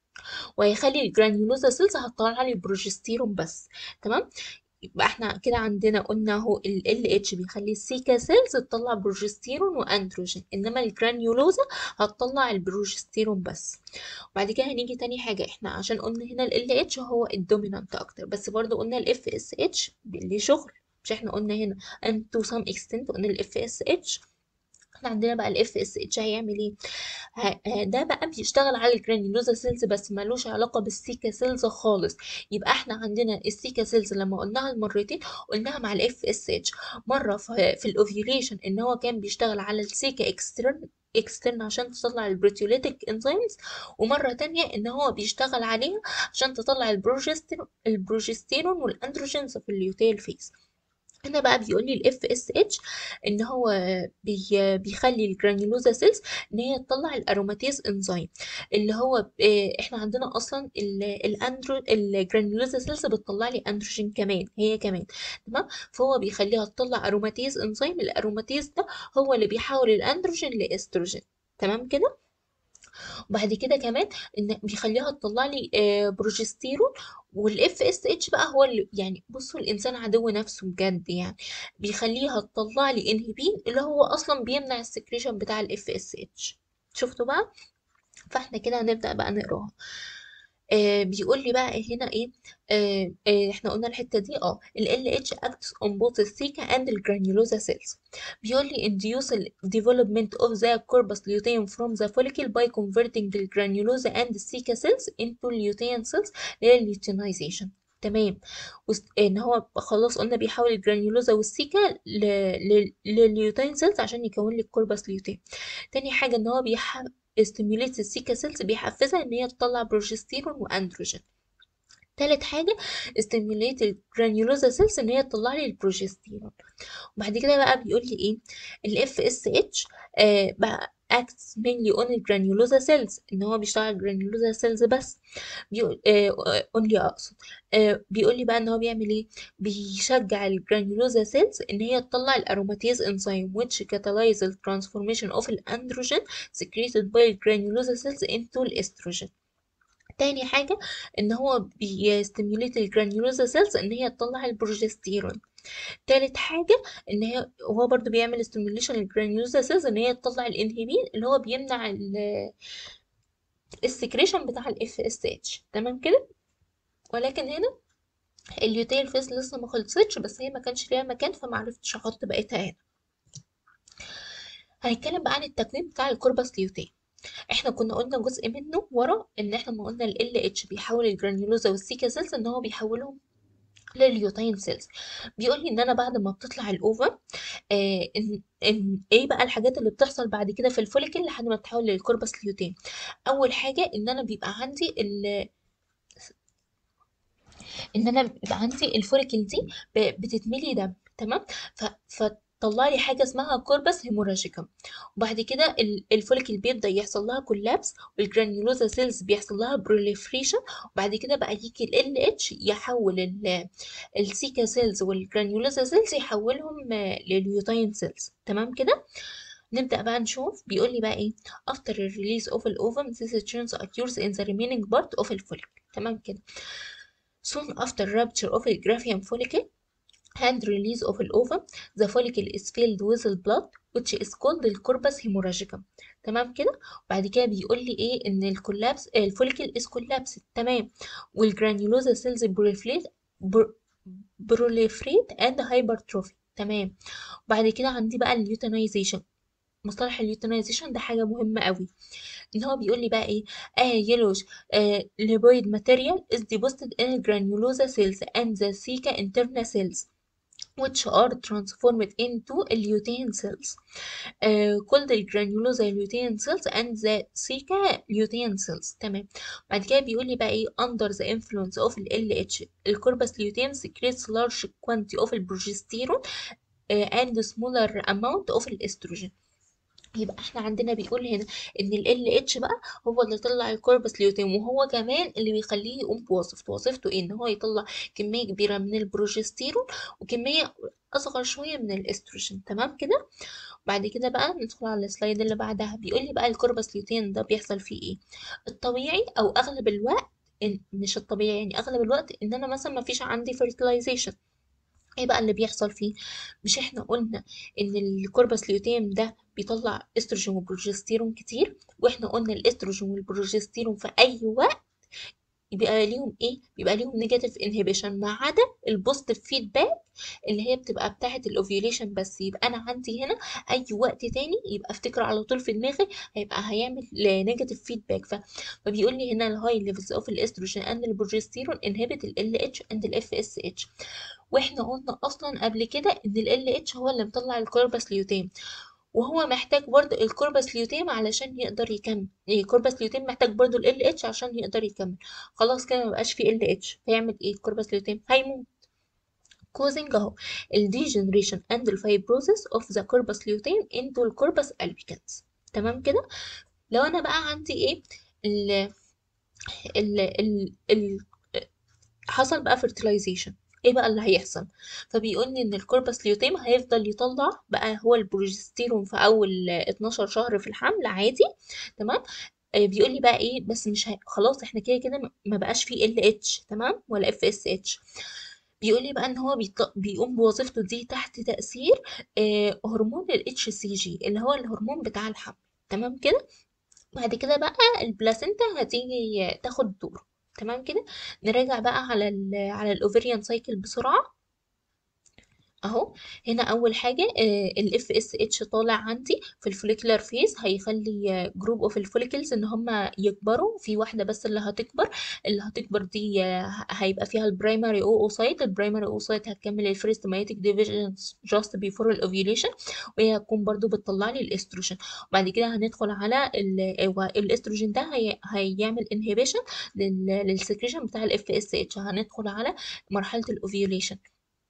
Speaker 1: وهيخلي الجرانيولوزا سيلز هتطلع لي بروجستيرون بس تمام يبقى احنا كده عندنا قلنا اهو ال LH بيخلي السيكا سيلز تطلع بروجستيرون واندروجين انما الجرانيولوزا هتطلع البروجستيرون بس وبعد كده هنيجي تاني حاجة احنا عشان قلنا هنا ال LH هو الدومينانت اكتر بس برضو قلنا ال FSH ليه شغل مش احنا قلنا هنا and to some extent قلنا ال FSH احنا عندنا بقى الاف اس اتش هيعمل ايه ده بقى بيشتغل على الجرانيولوزا سيلز بس ملوش علاقه بالسيكا سيلز خالص يبقى احنا عندنا السيكا سيلز لما قلناها المرتين قلناها مع الاف اس اتش مره في, في الاوفيوليشن ان هو كان بيشتغل على السيكا اكسترن اكسترن عشان تطلع البروتيوليتيك انزيمز ومره تانية ان هو بيشتغل عليها عشان تطلع البروجستيرون البروجستيرون والاندروجينز في اليوتيل فيز هنا بقى بيقول لي الاف اس اتش ان هو بي بيخلي الجرانيولوزا سيلز ان هي تطلع الاروماتيز انزيم اللي هو احنا عندنا اصلا الاندرو الجرانيولوزا سيلز بتطلع لي اندروجين كمان هي كمان تمام فهو بيخليها تطلع اروماتيز انزيم الاروماتيز ده هو اللي بيحول الاندروجين لاستروجين تمام كده وبعد كده كمان ان بيخليها تطلع لي بروجستيرون والاف اس اتش بقى هو اللي يعني بصوا الانسان عدو نفسه بجد يعني بيخليها تطلع لي انهبين اللي هو اصلا بيمنع السكريشن بتاع الاف اس اتش شفتوا بقى فاحنا كده هنبدا بقى نقراها آه بيقول لي بقى هنا ايه آه آه احنا قلنا الحته دي اه ال LH acts on both the theca and the granulosa cells بيقول لي induce the development of the corpus luteum from the follicle by converting the granulosa and the theca cells into lutein cells للuteinization تمام ان هو خلاص قلنا بيحول الجرانيولوزا والسيكا لليوتين سيلز عشان يكون لي الكوربس ليوتين تاني حاجه ان هو بيح ستيموليت السيكا سيلز بيحفزها ان هي تطلع بروجستيرون واندروجين تالت حاجه ستيموليت الجرانيولوزا سيلز ان هي تطلع لي البروجستيرون وبعد كده بقى بيقول لي ايه الاف اس اتش بقى acts mainly on الجرانيولوزا cells ان هو بيشتغل على الجرانيولوزا cells بس بيقول آه only اقصد آه بيقول لي بقى ان هو بيعمل ايه بيشجع الجرانيولوزا cells ان هي تطلع الاروماتيز enzyme which catalyze the transformation of الأندروجين secreted by الجرانيولوزا cells into الاستروجين تاني حاجة ان هو بيستيموليت الجرانيولوزا سيلز ان هي تطلع البروجستيرون تالت حاجة ان هي هو برضو بيعمل ستيموليشن للجرانيولوزا سيلز ان هي تطلع الانهبين اللي هو بيمنع السكريشن بتاع الاف اس اتش تمام كده ولكن هنا اليوتيل فيز لسه ما خلصتش بس هي ما كانش ليها مكان فمعرفتش احط بقيتها هنا هنتكلم بقى عن التكوين بتاع الكوربس ليوتين احنا كنا قلنا جزء منه ورا ان احنا ما قلنا ال اتش بيحول الجرانيولوزا والسيكا سيلز ان هو بيحولهم لليوتين سيلز بيقول لي ان انا بعد ما بتطلع الاوفا آه إن, ان ايه بقى الحاجات اللي بتحصل بعد كده في الفوليكل لحد ما تتحول للكوربس ليوتين اول حاجه ان انا بيبقى عندي ال ان انا بيبقى عندي الفوليكل دي بتتملي دم تمام ف, ف طلع لي حاجه اسمها كوربس هيموراجيكم وبعد كده الفوليكل بيبدا يحصل لها كولابس والجرانيولوزا سيلز بيحصل لها بروليفريشن وبعد كده بقى يجي ال اتش يحول السيكا سيلز والجرانيولوزا سيلز يحولهم لليوتين سيلز تمام كده نبدأ بقى نشوف بيقول لي بقى ايه after the release of the ovum this change occurs in the remaining part of the follicle تمام كده soon after rupture of the graphian follicle and release of the ovum the follicle is filled with the blood which is called the corpus hemorrhagicum تمام كده وبعد كده بيقول لي ايه ان الكولابس الفوليكل is collapsed تمام والجرانيولوزا cells proliferate proliferate and hypertrophy تمام وبعد كده عندي بقى اليوتينايزيشن مصطلح اليوتينايزيشن ده حاجه مهمه قوي ان هو بيقول لي بقى ايه اه yellowish uh, lipoid material is deposited in granulosa cells and the theca internal cells which are transformed into lutein cells uh, called the granulosa lutein cells and the theca lutein cells تمام بعد كده بيقول لي بقى ايه under the influence of ال LH الcorpus luteum secretes large quantity of البروجستيرون uh, and smaller amount of الاستروجين يبقى احنا عندنا بيقول هنا ان ال LH بقى هو اللي طلع الكوربس ليوتيم وهو كمان اللي بيخليه يقوم بوظيفته وظيفته ايه ان هو يطلع كمية كبيرة من البروجستيرون وكمية اصغر شوية من الاستروجين تمام كده بعد كده بقى ندخل على السلايد اللي بعدها بيقول لي بقى الكوربس ليوتين ده بيحصل فيه ايه الطبيعي او اغلب الوقت إن مش الطبيعي يعني اغلب الوقت ان انا مثلا ما فيش عندي fertilization ايه بقى اللي بيحصل فيه مش احنا قلنا ان الكوربس ليوتيم ده بيطلع استروجين وبروجستيرون كتير واحنا قلنا الاستروجين والبروجستيرون في اي وقت يبقى ليهم ايه بيبقى ليهم نيجاتيف انهبيشن ما عدا البوزيتيف فيدباك اللي هي بتبقى بتاعه الاوفيوليشن بس يبقى انا عندي هنا اي وقت تاني يبقى افتكر على طول في دماغي هيبقى هيعمل نيجاتيف فيدباك فبيقول لي هنا الهاي ليفلز اوف الاستروجين اند البروجستيرون انهبت ال اتش اند الاف اس اتش واحنا قلنا اصلا قبل كده ان ال اتش هو اللي مطلع الكوربس ليوتيم وهو محتاج برضو الكوربس ليوتيم علشان يقدر يكمل يعني الكوربس ليوتيم محتاج برضو ال اتش عشان يقدر يكمل خلاص كده مبقاش فيه ال اتش هيعمل ايه الكوربس ليوتيم هيموت causing اهو ال degeneration and the fibrosis of the corpus luteum into the corpus albicans تمام كده لو انا بقى عندي ايه ال ال ال ال حصل بقى fertilization ايه بقى اللي هيحصل فبيقول لي ان الكوربس ليوتيم هيفضل يطلع بقى هو البروجستيرون في اول 12 شهر في الحمل عادي تمام آه بيقول لي بقى ايه بس مش هي... خلاص احنا كده كده ما بقاش فيه ال اتش تمام ولا اف اس اتش بيقول لي بقى ان هو بيط... بيقوم بوظيفته دي تحت تاثير آه هرمون الاتش سي جي اللي هو الهرمون بتاع الحمل تمام كده بعد كده بقى البلاسينتا هتيجي تاخد دور تمام كده نراجع بقى على ال على الاوفريان سايكل بسرعه اهو هنا اول حاجه الاف اس اتش طالع عندي في الفوليكولار فيز هيخلي جروب اوف الفوليكلز ان هم يكبروا في واحده بس اللي هتكبر اللي هتكبر دي هيبقى فيها البرايمري او اوسايت البرايمري اوسايت هتكمل الفيرست مايتيك ديفيجن جاست بيفور الاوفيوليشن وهي هتكون برضو بتطلع لي الاستروجين وبعد كده هندخل على الاستروجين ده هي هيعمل انهبيشن للسكريشن بتاع الاف اس اتش هندخل على مرحله الاوفيوليشن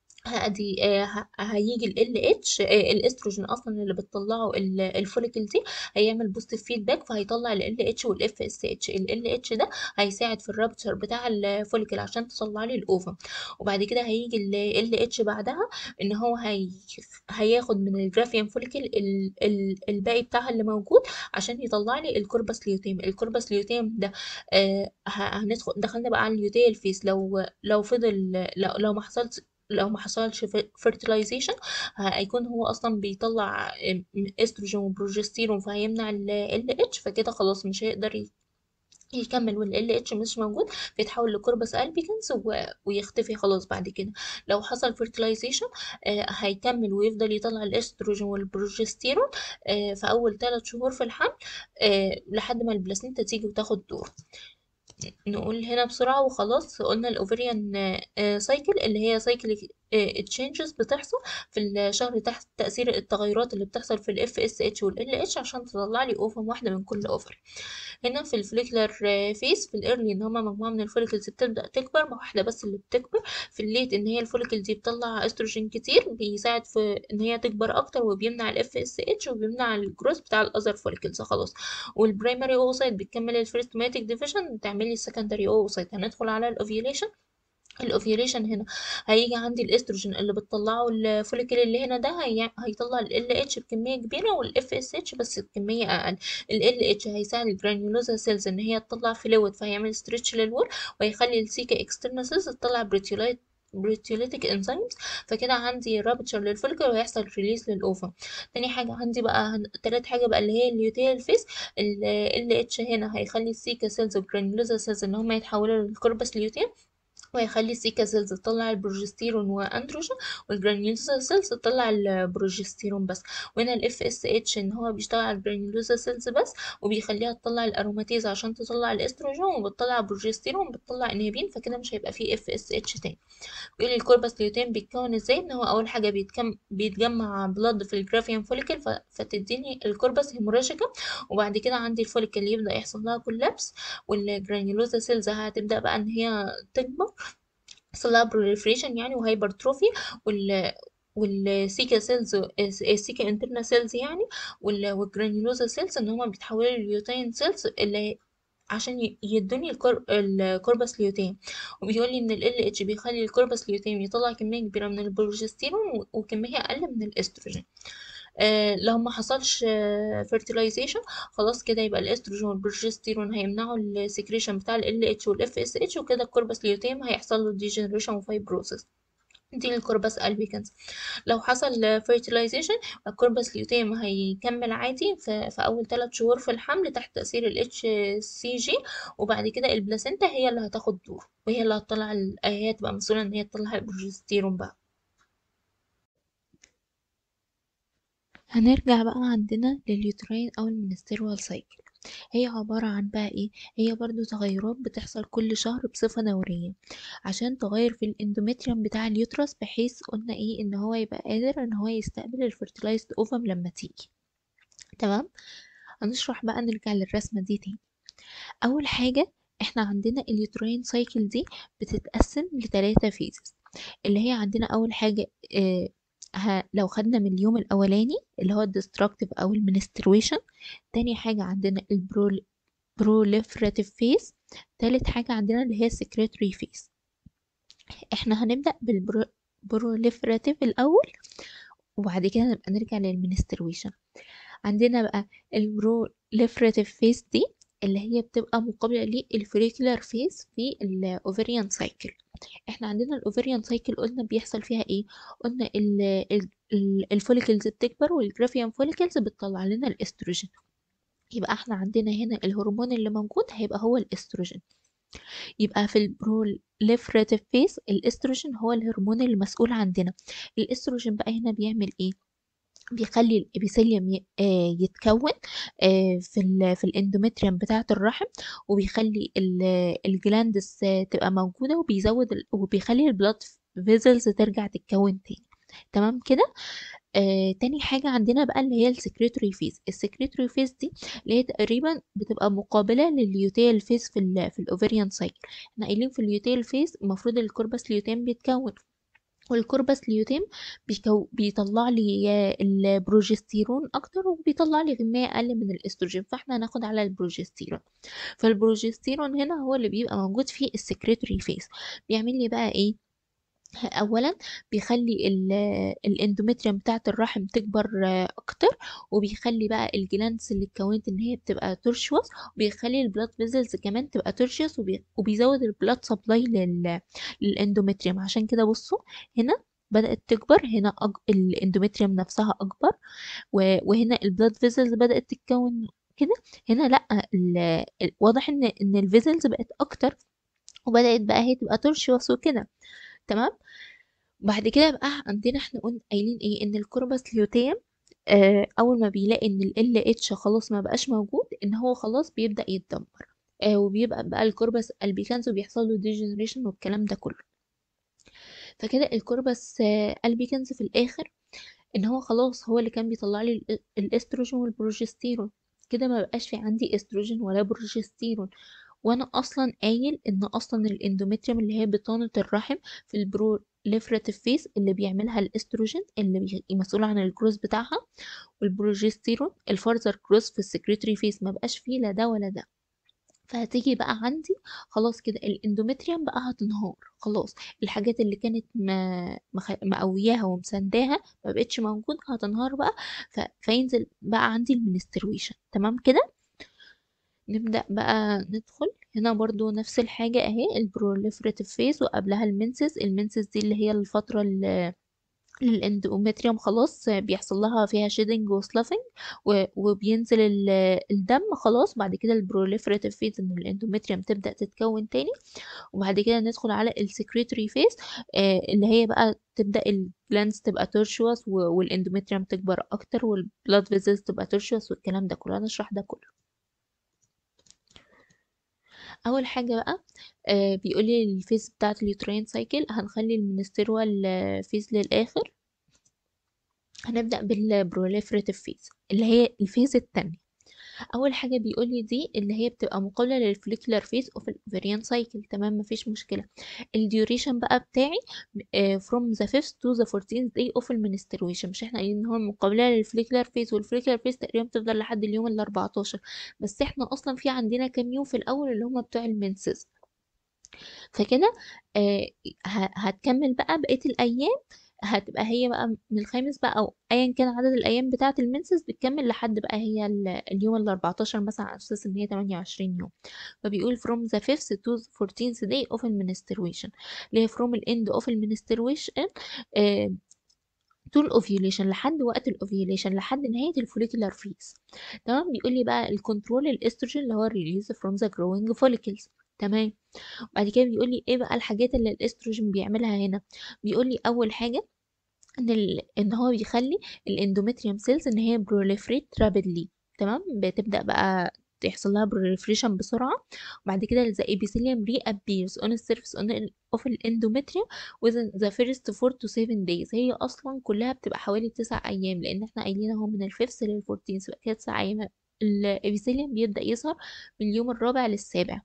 Speaker 1: ادي آه هيجي ال اتش آه الاستروجين اصلا اللي بتطلعه الفوليكل دي هيعمل بوزيتيف فيدباك فهيطلع ال اتش والاف اس اتش ال اتش ده هيساعد في الرابتشر بتاع الفوليكل عشان تطلع لي الاوفم وبعد كده هيجي ال اتش بعدها ان هو هي هياخد من الجرافيان فوليكل ال ال الباقي بتاعها اللي موجود عشان يطلع لي الكوربس ليوتيم الكوربس ليوتيم ده آه هندخل دخلنا بقى على اليوتيل فيس لو لو فضل لو, لو ما حصلش لو ما حصلش fertilization هيكون هو اصلا بيطلع استروجين وبروجستيرون فهيمنع ال اتش فكده خلاص مش هيقدر يكمل وال اتش مش موجود بيتحول لكوربس البيكنس ويختفي خلاص بعد كده لو حصل fertilization آه هيكمل ويفضل يطلع الاستروجين والبروجستيرون آه في اول 3 شهور في الحمل آه لحد ما البلاسينتا تيجي وتاخد دور نقول هنا بسرعة وخلاص قلنا الأوفريان سايكل اللي هي سايكل تشينجز بتحصل في الشهر تحت تأثير التغيرات اللي بتحصل في الاف اس اتش والال اتش عشان تطلع لي اوفم واحدة من كل اوفر هنا في الفوليكولار فيس في الايرلي ان هما مجموعة من الفوليكلز بتبدأ تكبر واحدة بس اللي بتكبر في الليت ان هي الفوليكل دي بتطلع استروجين كتير بيساعد في ان هي تكبر اكتر وبيمنع الاف اس اتش وبيمنع الجروث بتاع الاذر فوليكلز خلاص والبرايمري اوسايت بتكمل الفيرست ماتيك ديفيجن تعمل لي السكندري اوسايت هندخل على الاوفيوليشن الاوفيوليشن هنا هيجي عندي الاستروجين اللي بتطلعه الفوليكل اللي هنا ده هي... هيطلع ال اتش بكميه كبيره والاف اس اتش بس بكميه اقل ال اتش هيساعد الجرانيولوزا سيلز ان هي تطلع فلويد فهيعمل ستريتش للور ويخلي السيكا اكسترنال سيلز تطلع بريتيولايت بريتيوليتيك انزيمز فكده عندي رابتشر للفوليكل وهيحصل ريليز للاوفم تاني حاجه عندي بقى تالت حاجه بقى اللي هي اليوتيل فيس ال اتش هنا هيخلي السيكا سيلز والجرانيولوزا سيلز ان هم يتحولوا للكوربس ليوتيل وهيخلي السيكا سيلز تطلع البروجستيرون واندروجين والجرانيولوزا سيلز تطلع البروجستيرون بس وهنا الاف اس اتش ان هو بيشتغل على الجرانيولوزا سيلز بس وبيخليها تطلع الاروماتيز عشان تطلع الاستروجين وبتطلع بروجستيرون وبتطلع انهبين فكده مش هيبقى فيه اف اس اتش تاني بيقول لي الكوربس ليوتين بيتكون ازاي ان هو اول حاجه بيتكم بيتجمع بلاد في الجرافيان فوليكل ف... فتديني الكوربس هيموراجيكا وبعد كده عندي الفوليكل يبدا يحصل لها كولابس والجرانيولوزا سيلز هتبدا بقى ان هي تكبر يحصل لها بروليفريشن يعني وهايبرتروفي وال والسيكا سيلز السيكا انترنا سيلز يعني والجرانيولوزا سيلز ان هما بيتحولوا لليوتين سيلز اللي عشان يدوني الكور... الكوربس ليوتين وبيقول لي ان ال اتش بيخلي الكوربس ليوتين يطلع كميه كبيره من البروجستيرون وكميه اقل من الاستروجين آه لو ما حصلش فيرتلايزيشن خلاص كده يبقى الاستروجين والبروجستيرون هيمنعوا السكريشن بتاع ال اتش والاف اس اتش وكده الكوربس ليوتين هيحصل له ديجنريشن وفايبروسيس دي الكوربس البيكنز لو حصل فيرتلايزيشن الكوربس ليوتيم هيكمل عادي في, في اول ثلاث شهور في الحمل تحت تاثير الاتش سي جي وبعد كده البلاسينتا هي اللي هتاخد دور وهي اللي هتطلع هي تبقى مسؤوله ان هي تطلع البروجستيرون بقى هنرجع بقى عندنا لليوترين او المنستيروال سايكل هي عبارة عن بقى ايه هي برضو تغيرات بتحصل كل شهر بصفة دورية عشان تغير في الاندومتريوم بتاع اليوترس بحيث قلنا ايه ان هو يبقى قادر ان هو يستقبل الفرتلايزد اوفم لما تيجي تمام هنشرح بقى نرجع للرسمة دي تاني اول حاجة احنا عندنا اليوترين سايكل دي بتتقسم لتلاتة فيزز اللي هي عندنا اول حاجة اه لو خدنا من اليوم الاولاني اللي هو الديستركتيف او المنسترويشن تاني حاجة عندنا البروليفراتيف فيز تالت حاجة عندنا اللي هي السكريتري فيز احنا هنبدأ بالبروليفراتيف الاول وبعد كده نبقى نرجع للمنسترويشن عندنا بقى البروليفراتيف فيز دي اللي هي بتبقى مقابلة للفريكولار فيز في الاوفريان سايكل احنا عندنا الاوفريان سايكل قلنا بيحصل فيها ايه قلنا الفوليكلز بتكبر والجرافيان فوليكلز بتطلع لنا الاستروجين يبقى احنا عندنا هنا الهرمون اللي موجود هيبقى هو الاستروجين يبقى في البروليفراتيف فيز الاستروجين هو الهرمون المسؤول عندنا الاستروجين بقى هنا بيعمل ايه بيخلي الابيثيليوم يتكون في ال في الاندومتريوم بتاعه الرحم وبيخلي الجلاندس تبقى موجوده وبيزود وبيخلي البلاد فيزلز ترجع تتكون تاني تمام كده آه تاني حاجة عندنا بقى اللي هي السكريتوري فيز السكريتوري فيز دي اللي هي تقريبا بتبقى مقابلة لليوتيل فيز في ال في الاوفريان سايكل احنا قايلين في اليوتيل فيز المفروض الكوربس ليوتين بيتكون والكوربس ليوتيم بيكو بيطلع لي البروجستيرون اكتر وبيطلع لي كميه اقل من الاستروجين فاحنا هناخد على البروجستيرون فالبروجستيرون هنا هو اللي بيبقى موجود في السكريتوري فيز بيعمل لي بقى ايه اولا بيخلي الاندومتريوم بتاعه الرحم تكبر اكتر وبيخلي بقى الجلانس اللي اتكونت ان هي بتبقى تورشوس وبيخلي البلاد فيزلز كمان تبقى تورشوس وبيزود البلاد سبلاي للاندومتريوم عشان كده بصوا هنا بدأت تكبر هنا أج... الاندومتريوم نفسها أكبر و... وهنا البلاد فيزلز بدأت تتكون كده هنا لأ ال... واضح إن إن الفيزلز بقت أكتر وبدأت بقى هي تبقى تورشوس وكده تمام بعد كده بقى عندنا احنا قلنا قايلين ايه ان الكوربس ليوتيم آه اول ما بيلاقي ان ال اتش خلاص ما بقاش موجود ان هو خلاص بيبدا يتدمر آه وبيبقى بقى الكوربس البيكانس وبيحصل له ديجنريشن والكلام ده كله فكده الكوربس آه البيكانس في الاخر ان هو خلاص هو اللي كان بيطلع لي الاستروجين والبروجستيرون كده ما بقاش في عندي استروجين ولا بروجستيرون وانا اصلا قايل ان اصلا الاندومتريوم اللي هي بطانه الرحم في البروليفراتيف فيس اللي بيعملها الاستروجين اللي مسؤول عن الجروث بتاعها والبروجستيرون الفرزر جروث في السكريتري فيس ما بقاش فيه لا ده ولا ده فهتيجي بقى عندي خلاص كده الاندومتريوم بقى هتنهار خلاص الحاجات اللي كانت مقوياها ومسنداها ما بقتش موجوده هتنهار بقى ف... فينزل بقى عندي المنسترويشن تمام كده نبدأ بقى ندخل هنا برضو نفس الحاجة اهي البروليفراتيف فيز وقبلها المنسز المنسز دي اللي هي الفترة اللي للاندوميتريوم خلاص بيحصل لها فيها شيدنج وسلافنج وبينزل ال- الدم خلاص بعد كده البروليفريتيف فيز ان الاندوميتريوم تبدأ تتكون تاني وبعد كده ندخل على السكريتوري فيز اللي هي بقى تبدأ الجلانس تبقى تورشوس والاندوميتريوم تكبر اكتر والبلاد فيزلز تبقى تورشوس والكلام ده كله هنشرح ده كله اول حاجه بقى آه بيقولي الفيز بتاعه اليوترين سايكل هنخلي المنستيروال فيز للاخر هنبدا بالبروليفريتيف فيز اللي هي الفيز التانية اول حاجه بيقول لي دي اللي هي بتبقى مقابله للفوليكولار فيز اوف الاوفريان سايكل تمام مفيش مشكله الديوريشن بقى بتاعي آه from the 5th to the 14th day of المنسترويشن مش احنا قايلين ان هو مقابله للفوليكولار فيز والفوليكولار فيز تقريبا بتفضل لحد اليوم ال 14 بس احنا اصلا في عندنا كام يوم في الاول اللي هم بتوع المنسز فكده آه ه- هتكمل بقى بقيه الايام هتبقى هي بقى من الخامس بقى او ايا كان عدد الايام بتاعه المنسس بتكمل لحد بقى هي ال- اليوم ال 14 مثلا على اساس ان هي 28 يوم فبيقول from the 5th to the 14th day of المنسترويشن اللي هي from the end of المنسترويشن آه to الاوفيوليشن لحد وقت الاوفيوليشن لحد نهايه الفوليكولار فيز تمام بيقول لي بقى الكنترول الاستروجين اللي هو الريليز from the growing follicles تمام بعد كده بيقول لي ايه بقى الحاجات اللي الاستروجين بيعملها هنا بيقول لي اول حاجه ان ال... ان هو بيخلي الاندوميتريوم سيلز ان هي بروليفريت رابيدلي تمام بتبدا بقى تحصل لها بروليفريشن بسرعه وبعد كده the epithelium reappears on the surface on the- of endometrium within the first 4 to 7 days هي اصلا كلها بتبقى حوالي 9 ايام لان احنا قايلين اهو من الفيفث للفورتينث بقى كده 9 ايام الابيثيليوم بيبدا يظهر من اليوم الرابع للسابع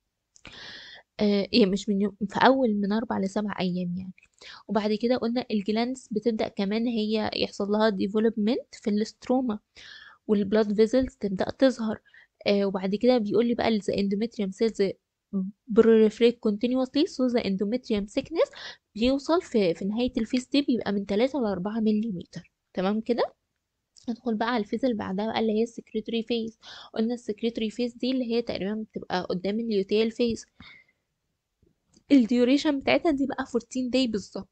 Speaker 1: آه إيه مش من يوم في أول من أربع لسبع أيام يعني وبعد كده قلنا الجلانس بتبدأ كمان هي يحصل لها ديفلوبمنت في الاستروما والبلاد فيزلز تبدأ تظهر آه وبعد كده بيقول لي بقى the endometrium cells proliferate continuously so the endometrium thickness بيوصل في في نهاية الفيس دي بيبقى من 3 ل 4 ملم تمام كده ندخل بقى على الفيز اللي بعدها بقى اللي هي السكريتوري فيز قلنا السكريتوري فيز دي اللي هي تقريبا بتبقى قدام اليوتيال فيز الديوريشن بتاعتها دي بقى 14 داي بالظبط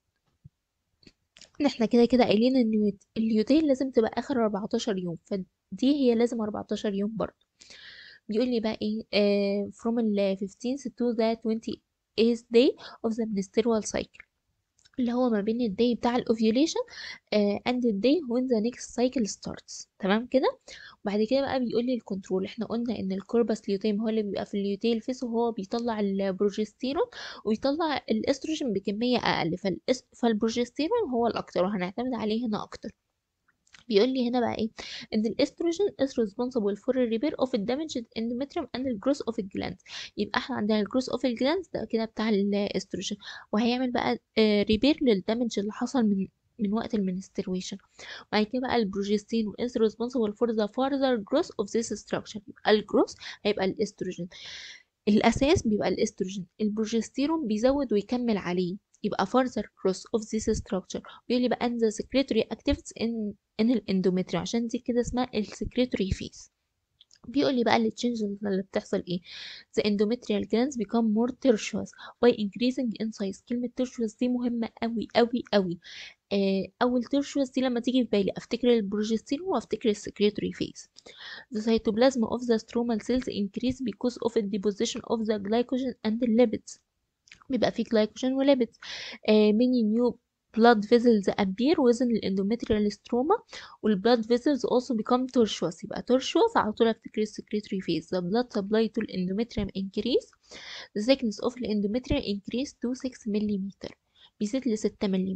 Speaker 1: إن احنا كده كده قايلين ان اليوت- اليوتيل لازم تبقى اخر 14 يوم فدي هي لازم 14 يوم برضه بيقول لي بقى ايه آه from ال 15th to the 28th day of the menstrual cycle اللي هو ما بين الداي بتاع الاوفيوليشن and the day when the next cycle starts تمام كده وبعد كده بقى بيقول لي الكنترول احنا قلنا ان الكوربس ليوتيم هو اللي بيبقى في اليوتيل فيس وهو بيطلع البروجستيرون ويطلع الاستروجين بكمية اقل فالإس... فالبروجستيرون هو الاكتر وهنعتمد عليه هنا اكتر بيقول لي هنا بقى ايه ان الاستروجين is responsible for the repair of the damaged endometrium and the growth of the glands يبقى احنا عندنا الجروث اوف الجلاندز ده كده بتاع الاستروجين وهيعمل بقى ريبير للدمج اللي حصل من من وقت المنسترويشن وبعد كده بقى البروجستين is responsible for the further growth of this structure يبقى الجروث هيبقى الاستروجين الاساس بيبقى الاستروجين البروجستيرون بيزود ويكمل عليه يبقى further growth of this structure بيقول لي بقى ان the secretory activities in in الاندومتريوم عشان دي كده اسمها السكريتوري فيز بيقول لي بقى ال changes اللي بتحصل ايه the endometrial glands become more tertious by increasing in size كلمة tertious دي مهمة قوي قوي قوي آه أول tertious دي لما تيجي في بالي أفتكر البروجستيرون وأفتكر السكريتوري phase the cytoplasm of the stromal cells increase because of the deposition of the glycogen and the lipids بيبقى فيه glycogen وليبيدز آه many new blood vessels appear within the endometrial stroma والblood vessels also become tortuous يبقى tortuous على طول افتكر secretory phase the blood supply to the endometrium increase the thickness of the endometrium increase to 6 ملم بيزيد ل 6 ملم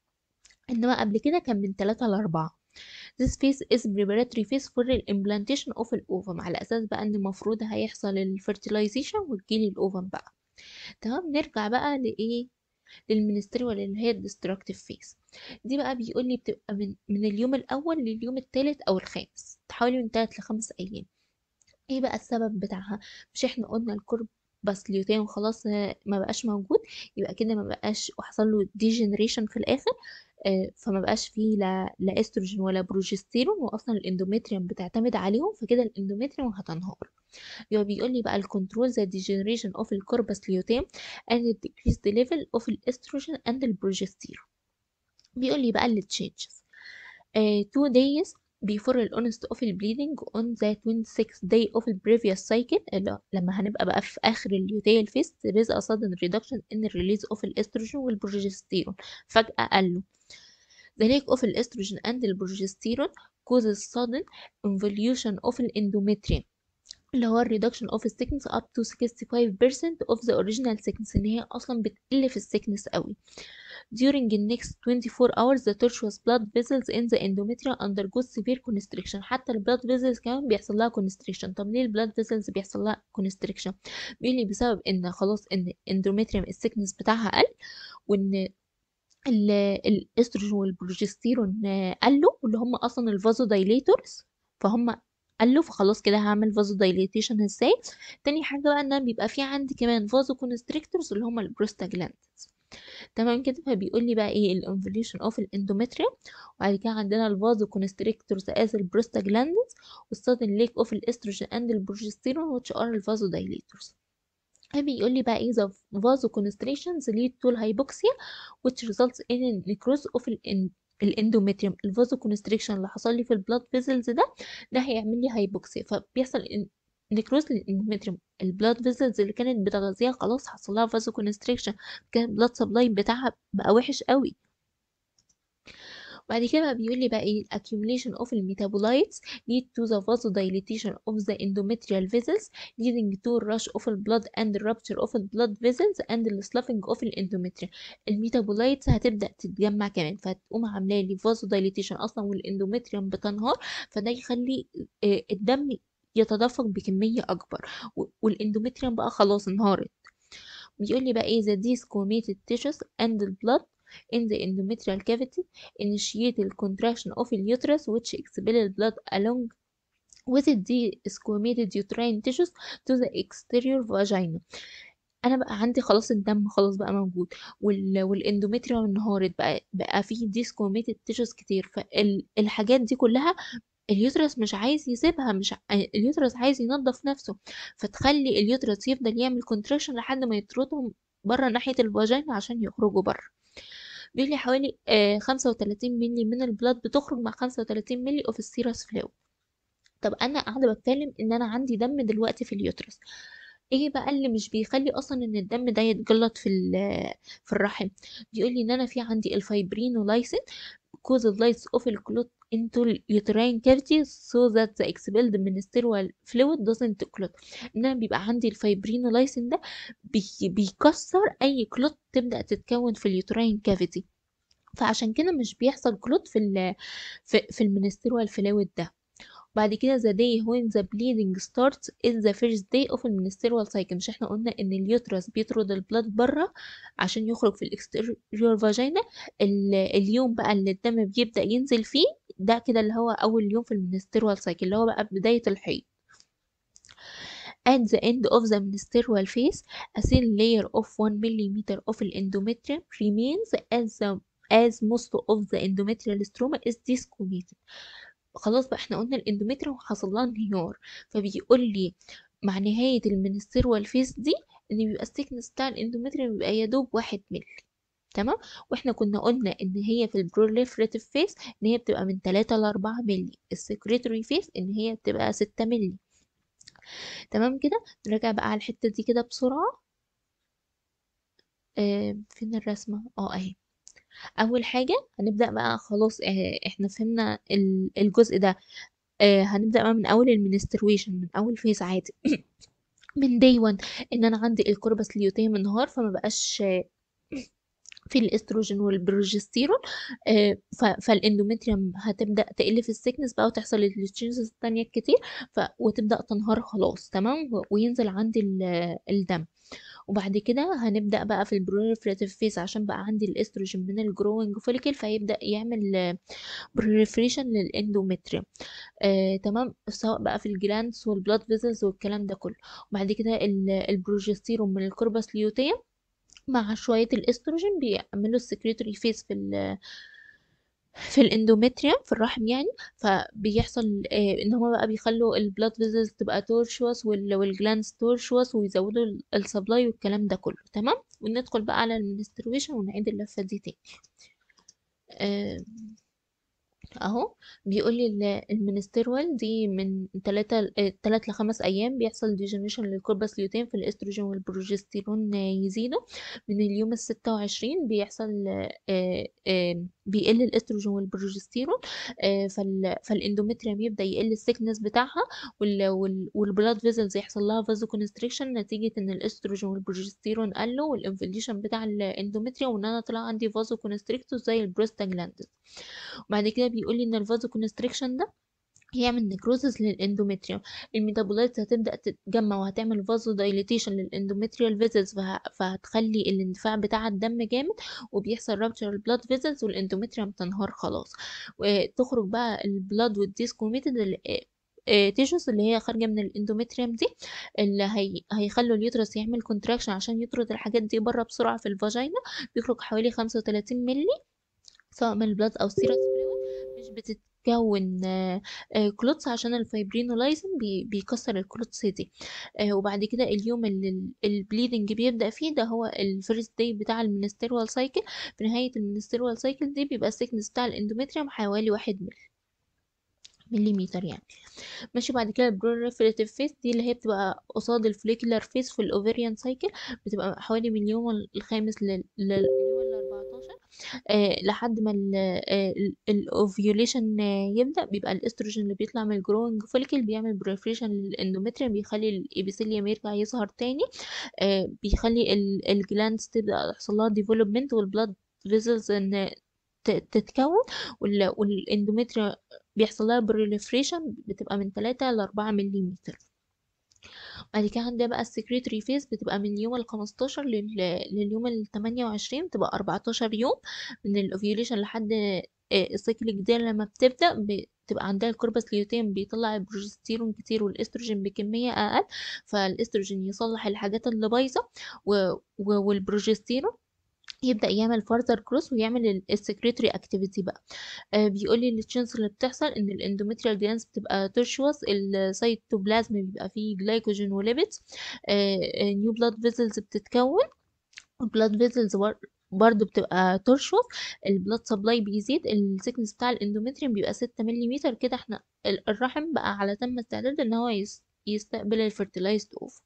Speaker 1: انما قبل كده كان من 3 ل 4 This phase is preparatory phase for the implantation of الأوفم على أساس بقى إن المفروض هيحصل الفرتلايزيشن وتجيلي الأوفم بقى تمام نرجع بقى لإيه للمنستريوال اللي هي الديستركتيف فيز دي بقى بيقول لي بتبقى من من اليوم الاول لليوم الثالث او الخامس حوالي من 3 لخمس ايام ايه بقى السبب بتاعها مش احنا قلنا الكرب بس ليوتين خلاص آه، ما بقاش موجود يبقى كده ما بقاش وحصل له ديجنريشن في الاخر آه، فما بقاش فيه لا لا استروجين ولا بروجستيرون واصلا الاندوميتريوم بتعتمد عليهم فكده الاندوميتريوم هتنهار يبقى بيقول لي بقى الكنترول ذا ديجنريشن اوف الكوربس ليوتيم and decrease the level of الاستروجين and البروجستيرون بيقول لي بقى اللي تشينجز uh, two days before the onset of the bleeding on the 26th day of the previous cycle اللي لما هنبقى بقى في آخر اليوتيال phase there is a sudden reduction in the release of the estrogen والبروجستيرون فجأة قالوا the lack of the estrogen and the progesterone causes sudden involution of the endometrium اللي هو reduction of thickness up to 65% of the original thickness ان هي اصلا بتقل في الثيكنس قوي during the next 24 hours the tortuous blood vessels in the endometrium undergo severe constriction حتى ال blood vessels كمان بيحصل لها constriction طب ليه ال blood vessels بيحصل لها constriction بيقول لي بسبب ان خلاص ان endometrium الثيكنس بتاعها قل وان الاستروجين والبروجستيرون قالوا اللي هم اصلا الفازو دايليتورز فهم قالوا فخلاص كده هعمل فازو دايليتيشن ازاي تاني حاجه بقى ان أنا بيبقى في عندي كمان فازو كونستريكتورز اللي هم البروستاجلاندز تمام كده فبيقول لي بقى ايه الانفليشن اوف الاندومتريوم وبعد كده عندنا الفازو كونستريكتورز از البروستاجلاندز والسادن ليك اوف الاستروجين اند البروجستيرون which are الفازو دايليتورز بيقول لي بقى ايه the vasoconstrictions lead to hypoxia which results in necrosis of the الاندومتريوم الفازو كونستريكشن اللي حصل لي في البلاد فيزلز ده ده هيعمل لي هايبوكسيا فبيحصل نكروز للاندومتريوم البلاد فيزلز اللي كانت بتغذيها خلاص حصل لها فازو كونستريكشن كان البلاد سبلاي بتاعها بقى وحش قوي وبعد كده بقى بيقول لي بقى ايه accumulation of الميتابولايتس lead to the vasodilation of the endometrial vessels leading to rush of the blood and rupture of the blood vessels and the sloughing of الانdometrium الميتابولايتس هتبدأ تتجمع كمان فهتقوم عامله لي vasodilation اصلا والاندومتريوم بتنهار فده يخلي الدم يتدفق بكمية أكبر والاندومتريوم بقى خلاص انهارت بيقول لي بقى ايه the desquamated tissues and the blood in the endometrial cavity initiate the contraction of the uterus which expel blood along with the desquamated uterine tissues to the exterior vagina انا بقى عندي خلاص الدم خلاص بقى موجود وال... والاندومتريوم انهارت بقى بقى فيه ديسكوميتد تيشوز كتير فالحاجات دي كلها اليوترس مش عايز يسيبها مش ع... اليوترس عايز ينظف نفسه فتخلي اليوترس يفضل يعمل كونتراكشن لحد ما يطردهم بره ناحية الفاجينا عشان يخرجوا بره بيقول لي حوالي آه 35 مللي من البلاد بتخرج مع 35 مللي اوف السيرس فلويد طب انا قاعده بتكلم ان انا عندي دم دلوقتي في اليوترس ايه بقى اللي مش بيخلي اصلا ان الدم ده يتجلط في في الرحم بيقول لي ان انا في عندي الفايبرينولايسين cause the lights of the clot into the uterine cavity so that the expelled menstrual fluid doesn't clot ان انا بيبقى عندي الفايبرينولايسين ده بي بيكسر اي كلوت تبدا تتكون في اليوتراين كافيتي فعشان كده مش بيحصل كلوت في ال في, في المنسترول فلويد ده بعد كده the day when the bleeding starts is the first day of المنسترول cycle مش احنا قلنا ان اليوترس بيطرد البلاد بره عشان يخرج في الاكستيريور فاجينا اليوم بقى اللي الدم بيبدأ ينزل فيه ده كده اللي هو اول يوم في المنسترول cycle اللي هو بقى بداية الحيض At the end of the menstrual phase, a thin layer of 1 millimeter of endometrium remains as the, as most of the endometrial stroma is desquamated. خلاص بقى احنا قلنا الاندومتريوم حصل لها انهيار فبيقول لي مع نهاية المنسترول فيس دي ان بيبقى السيكنس بتاع الاندومتريوم بيبقى يا دوب واحد ملي تمام واحنا كنا قلنا ان هي في البروليفريتيف فيس ان هي بتبقى من 3 ل 4 ملي السكريتوري فيس ان هي بتبقى 6 ملي تمام كده نرجع بقى على الحتة دي كده بسرعة آه فين الرسمة اه اهي اول حاجه هنبدا بقى خلاص اه احنا فهمنا الجزء ده اه هنبدا بقى من اول المنسترويشن من اول فيز عادي من داي 1 ان انا عندي الكوربس ليوتيم النهار فما بقاش في الاستروجين والبروجستيرون آه فالاندومتريوم هتبدا تقل في السكنس بقى وتحصل التشينجز التانية الكتير ف... وتبدا تنهار خلاص تمام وينزل عندي الدم وبعد كده هنبدا بقى في البروليفريتيف فيس عشان بقى عندي الاستروجين من الجروينج فوليكل فيبدا يعمل بروليفريشن للاندومتريوم آه تمام سواء بقى في الجلاندز والبلاد فيزلز والكلام ده كله وبعد كده البروجستيرون من الكوربس ليوتيم مع شويه الاستروجين بيعملوا السكريتوري فيس في ال في الاندومتريوم في الرحم يعني فبيحصل آه ان هما بقى بيخلوا البلاد فيزلز تبقى تورشوس والجلاندز تورشوس ويزودوا السبلاي والكلام ده كله تمام وندخل بقى على المنسترويشن ونعيد اللفه دي تاني آه اهو بيقول لي المينستيروال دي من 3 3 ل 5 ايام بيحصل ديجنريشن للكوربس ليوتين في الاستروجين والبروجستيرون يزيدوا من اليوم ال 26 بيحصل آه، آه، بيقل الاستروجين والبروجستيرون آه، فال فالاندومتريوم يبدا يقل السكنس بتاعها والبلاد فيزلز يحصل لها فازو كونستريكشن نتيجه ان الاستروجين والبروجستيرون قلوا والانفليشن بتاع الاندومتريوم وان انا طلع عندي فازو كونستريكتور زي البروستاجلاندز وبعد كده بيقول لي ان الفازو كونستريكشن ده هيعمل نكروزس للاندومتريوم الميتابولايتس هتبدا تتجمع وهتعمل فازو دايليتيشن للاندومتريال فيزلز فهتخلي الاندفاع بتاع الدم جامد وبيحصل رابتشر البلاد فيزلز والاندومتريوم تنهار خلاص وتخرج بقى البلاد والديسكوميتد تيشوز اللي هي خارجه من الاندومتريوم دي اللي هي هيخلوا اليوترس يعمل كونتراكشن عشان يطرد الحاجات دي بره بسرعه في الفاجينا بيخرج حوالي 35 مللي سواء من البلاد او سيرس مش بتتكون كلوتس عشان الفايبرينولايزن بيكسر الكلوتس دي وبعد كده اليوم اللي البليدنج بيبدا فيه ده هو الفيرست داي بتاع المينستيروال سايكل في نهايه المينستيروال سايكل دي بيبقى السيكنس بتاع الاندومتريوم حوالي واحد ملي مليمتر يعني ماشي بعد كده البروليفريتيف فيس دي اللي هي بتبقى قصاد الفوليكولار فيس في الاوفريان سايكل بتبقى حوالي من اليوم الخامس لليوم الاربعتاشر آه لحد ما الاوفيوليشن يبدا بيبقى الاستروجين اللي بيطلع من الجروينج فوليكل بيعمل بريفريشن للاندومتريوم بيخلي الابيثيليوم يرجع يظهر تاني آه بيخلي الجلاندز تبدا يحصل لها ديفلوبمنت والبلاد فيزلز ان تتكون والاندومتريوم بيحصل لها بروليفريشن بتبقى من 3 ل 4 ملم بعد كده عندنا بقى السكريتري فيز بتبقى من اليوم ال 15 لليوم ال 28 بتبقى 14 يوم من الاوفيوليشن لحد السيكل الجديد لما بتبدا بتبقى عندها الكوربس ليوتين بيطلع البروجستيرون كتير والاستروجين بكميه اقل فالاستروجين يصلح الحاجات اللي بايظه والبروجستيرون يبدا يعمل فارذر كروس ويعمل السكريتري اكتيفيتي بقى آه بيقول لي التشانس اللي بتحصل ان الاندوميتريال جلانس بتبقى ترشوس السيتوبلازم بيبقى فيه جلايكوجين وليبيدز آه نيو بلاد فيزلز بتتكون البلاد فيزلز برضه بتبقى ترشف البلاد سبلاي بيزيد السكنس بتاع الاندوميتريوم بيبقى 6 ملم كده احنا الرحم بقى على تم استعداد ان هو يستقبل الفيرتلايزد اوف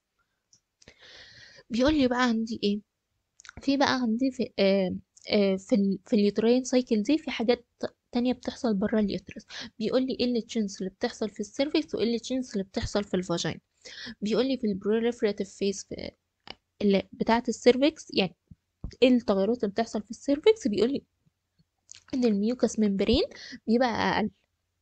Speaker 1: بيقول لي بقى عندي ايه في بقى عندي في آه آه في ال في اليوترين سايكل دي في حاجات تانية بتحصل برا اليوترس بيقول لي ايه التشينز اللي بتحصل في السيرفكس وايه التشينز اللي بتحصل في الفاجين بيقول لي في البروليفراتيف فيز في اللي بتاعه السيرفكس يعني ايه التغيرات اللي بتحصل في السيرفكس بيقول لي ان الميوكس ممبرين بيبقى اقل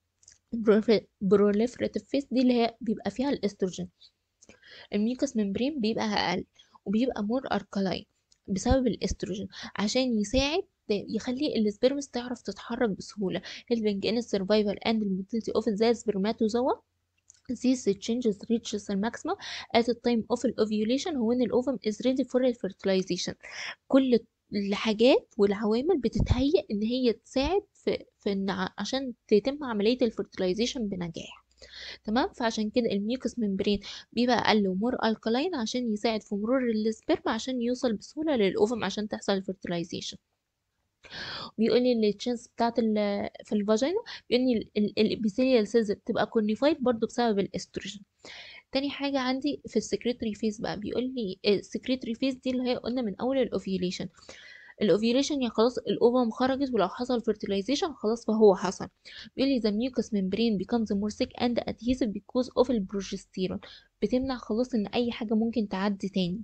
Speaker 1: بروليفراتيف فيز دي اللي هي بيبقى فيها الاستروجين الميوكس ممبرين بيبقى اقل وبيبقى مور اركلاين بسبب الاستروجين عشان يساعد يخلي السبرمز تعرف تتحرك بسهولة helping in survival and motility of the spermatozoa These changes reaches the maximum at the time of ovulation when the ovum is ready for fertilization. كل الحاجات والعوامل بتتهيأ ان هي تساعد في, في ان عشان تتم عملية الفرتلايزيشن بنجاح تمام فعشان كده الميوكس ممبرين بيبقى اقل ومور الكلاين عشان يساعد في مرور السبرم عشان يوصل بسهوله للاوفم عشان تحصل الفرتلايزيشن بيقول لي التشانس بتاعت في الفاجينا بيقول لي الابيثيليال سيلز بتبقى كونيفايد برضو بسبب الاستروجين تاني حاجة عندي في السكريتري فيز بقى بيقول لي السكريتري فيز دي اللي هي قلنا من أول الأوفيوليشن الاوفيوليشن يعني خلاص الاوفم خرجت ولو حصل fertilization خلاص فهو حصل بيقول لي the mucous membrane becomes more thick and adhesive because of البروجستيرون بتمنع خلاص ان اي حاجه ممكن تعدي تاني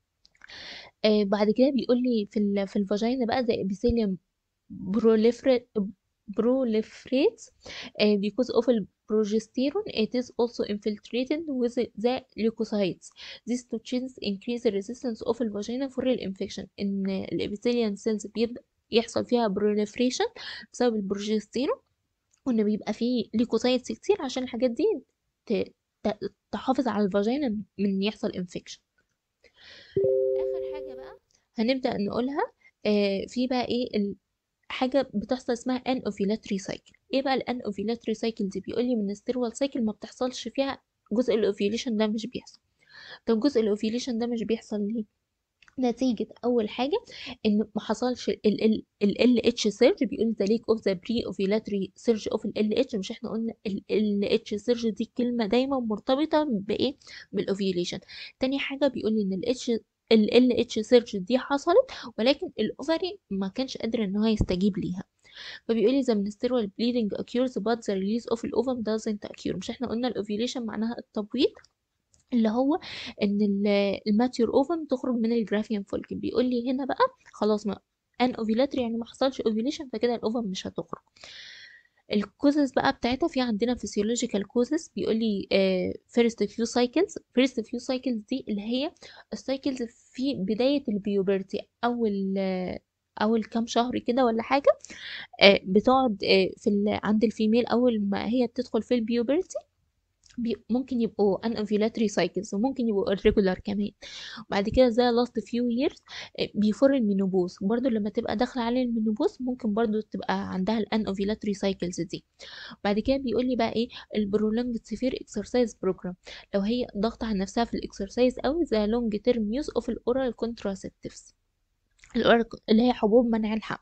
Speaker 1: آه بعد كده بيقول لي في ال في الفاجينا بقى زي epithelium proliferate proliferates uh, because of progesterone it is also infiltrated with the leukocytes these two changes increase the resistance of the vagina for the infection ان الابيثيليان سيلز بيبدا يحصل فيها proliferation بسبب البروجستيرون وان بيبقى فيه ليكوسايتس كتير عشان الحاجات دي تحافظ على الفاجينا من يحصل انفكشن اخر حاجه بقى هنبدا نقولها آه في بقى ايه حاجه بتحصل اسمها ان اوفيلاتري سايكل ايه بقى الان اوفيلاتري سايكل دي بيقول لي من الستيروال سايكل ما بتحصلش فيها جزء الاوفيليشن ده مش بيحصل طب جزء الاوفيليشن ده مش بيحصل ليه نتيجة أول حاجة إن ما حصلش ال ال اتش سيرج بيقول ذا ليك اوف ذا بري اوفيلاتري سيرج اوف ال اتش مش احنا قلنا ال اتش سيرج دي كلمة دايما مرتبطة بإيه بالاوفيوليشن تاني حاجة بيقول إن ال اتش ال اتش سيرج دي حصلت ولكن الاوفري ما كانش قادر ان هو يستجيب ليها فبيقول لي the menstrual bleeding occurs but the release of ovum doesn't occur مش احنا قلنا الاوفيوليشن معناها التبويض اللي هو ان الماتيور اوفم تخرج من الجرافيان فولكن بيقول لي هنا بقى خلاص ما ان اوفيلاتري يعني ما حصلش اوفيليشن فكده الاوفم مش هتخرج الكوزز بقى بتاعتها في عندنا فيسيولوجيكال كوزز بيقول لي فيرست فيو سايكلز فيرست فيو سايكلز دي اللي هي السايكلز في بدايه البيوبرتي اول اول كام شهر كده ولا حاجه بتقعد في عند الفيميل اول ما هي بتدخل في البيوبرتي بي ممكن يبقوا ان ovulatory cycles وممكن يبقوا irregular كمان وبعد كده زي last few years بيفر المينوبوز برضو لما تبقى داخلة على المينوبوز ممكن برضو تبقى عندها الان ovulatory cycles دي بعد كده بيقول لي بقى ايه البرولونج سيفير اكسرسايز بروجرام لو هي ضغط على نفسها في الاكسرسايز قوي زي لونج تيرم يوز اوف الاورال كونتراسبتيفز اللي هي حبوب منع الحمل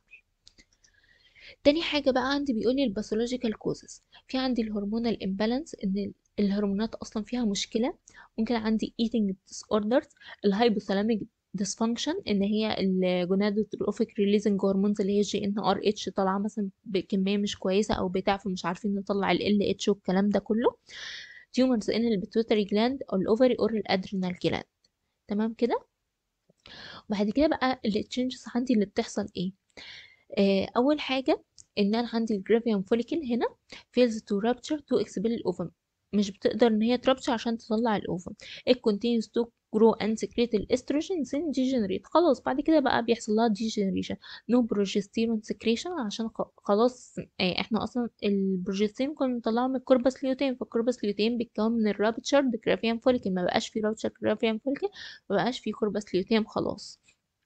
Speaker 1: تاني حاجة بقى عندي بيقولي الباثولوجيكال كوزز في عندي الهرمونال امبالانس ان الهرمونات اصلا فيها مشكله ممكن عندي eating disorders الهايبوثالاميك dysfunction ان هي الجونادوتروفيك ريليزنج هرمونز اللي هي جي ان ار اتش طالعه مثلا بكميه مش كويسه او بتاع فمش عارفين نطلع ال ال اتش والكلام ده كله تيومرز ان البيتوتري جلاند او الاوفري اور الادرينال جلاند تمام كده وبعد كده بقى التشنجز عندي اللي بتحصل ايه آه اول حاجه ان انا عندي الجرافيان فوليكل هنا fails to rupture to expel الاوفم مش بتقدر ان هي تربش عشان تطلع الاوفم it continues to grow and secrete الاستروجين then degenerate خلاص بعد كده بقى بيحصل لها degeneration no progesterone secretion عشان خلاص احنا اصلا البروجستيرون كنا بنطلعه من الكوربس ليوتين فالكوربس ليوتين بيتكون من الرابتشر جرافيان فوليكل ما بقاش في رابتشر جرافيان فوليكل ما بقاش في كوربس ليوتين خلاص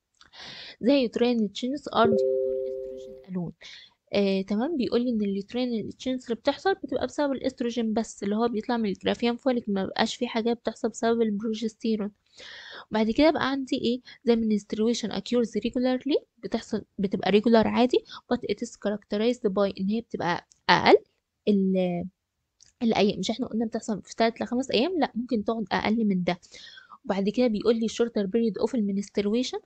Speaker 1: زي يوترين تشينز ار due to الاستروجين الون آه، تمام بيقول لي ان اليوترين التشينز اللي بتحصل بتبقى بسبب الاستروجين بس اللي هو بيطلع من الجرافيان فوليك ما بقاش في حاجه بتحصل بسبب البروجستيرون وبعد كده بقى عندي ايه زي menstruation occurs regularly بتحصل بتبقى regular عادي but it is characterized by ان هي بتبقى اقل ال الايام مش احنا قلنا بتحصل في 3 ل 5 ايام لا ممكن تقعد اقل من ده وبعد كده بيقول لي shorter period of المنسترويشن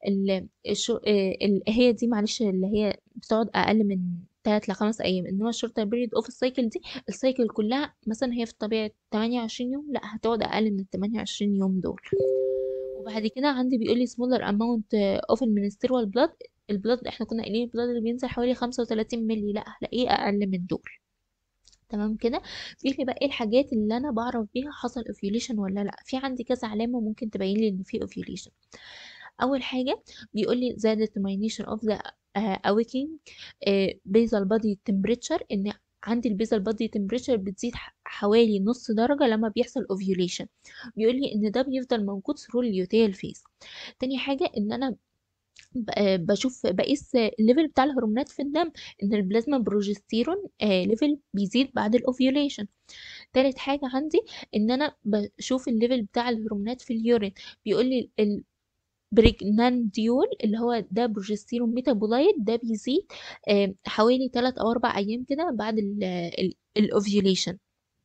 Speaker 1: هي دي معلش اللي هي بتقعد اقل من 3 ل 5 ايام انما shorter period of السايكل دي السايكل كلها مثلا هي في الطبيعي 28 يوم لا هتقعد اقل من ال 28 يوم دول وبعد كده عندي بيقول لي smaller amount of المنسترال blood البلاد احنا كنا قايلين البلاد اللي بينزل حوالي 35 مللي لا هلاقيه اقل من دول تمام كده بيقول لي بقى ايه الحاجات اللي انا بعرف بيها حصل اوفيوليشن ولا لا في عندي كذا علامه ممكن تبين لي ان في اوفيوليشن اول حاجه بيقول لي the determination of the uh, awakening uh, basal body temperature ان عندي البيزال بادي تمبريتشر بتزيد حوالي نص درجة لما بيحصل اوفيوليشن بيقول لي ان ده بيفضل موجود ثرو اليوتيال فيز تاني حاجة ان انا بشوف بقيس الليفل بتاع الهرمونات في الدم ان البلازما بروجستيرون ليفل بيزيد بعد الاوفيوليشن تالت حاجة عندي ان انا بشوف الليفل بتاع الهرمونات في اليورين بيقول لي بريجنانديول اللي هو ده بروجستيرون ميتابولايت ده بيزيد حوالي 3 او 4 ايام كده بعد الاوفيوليشن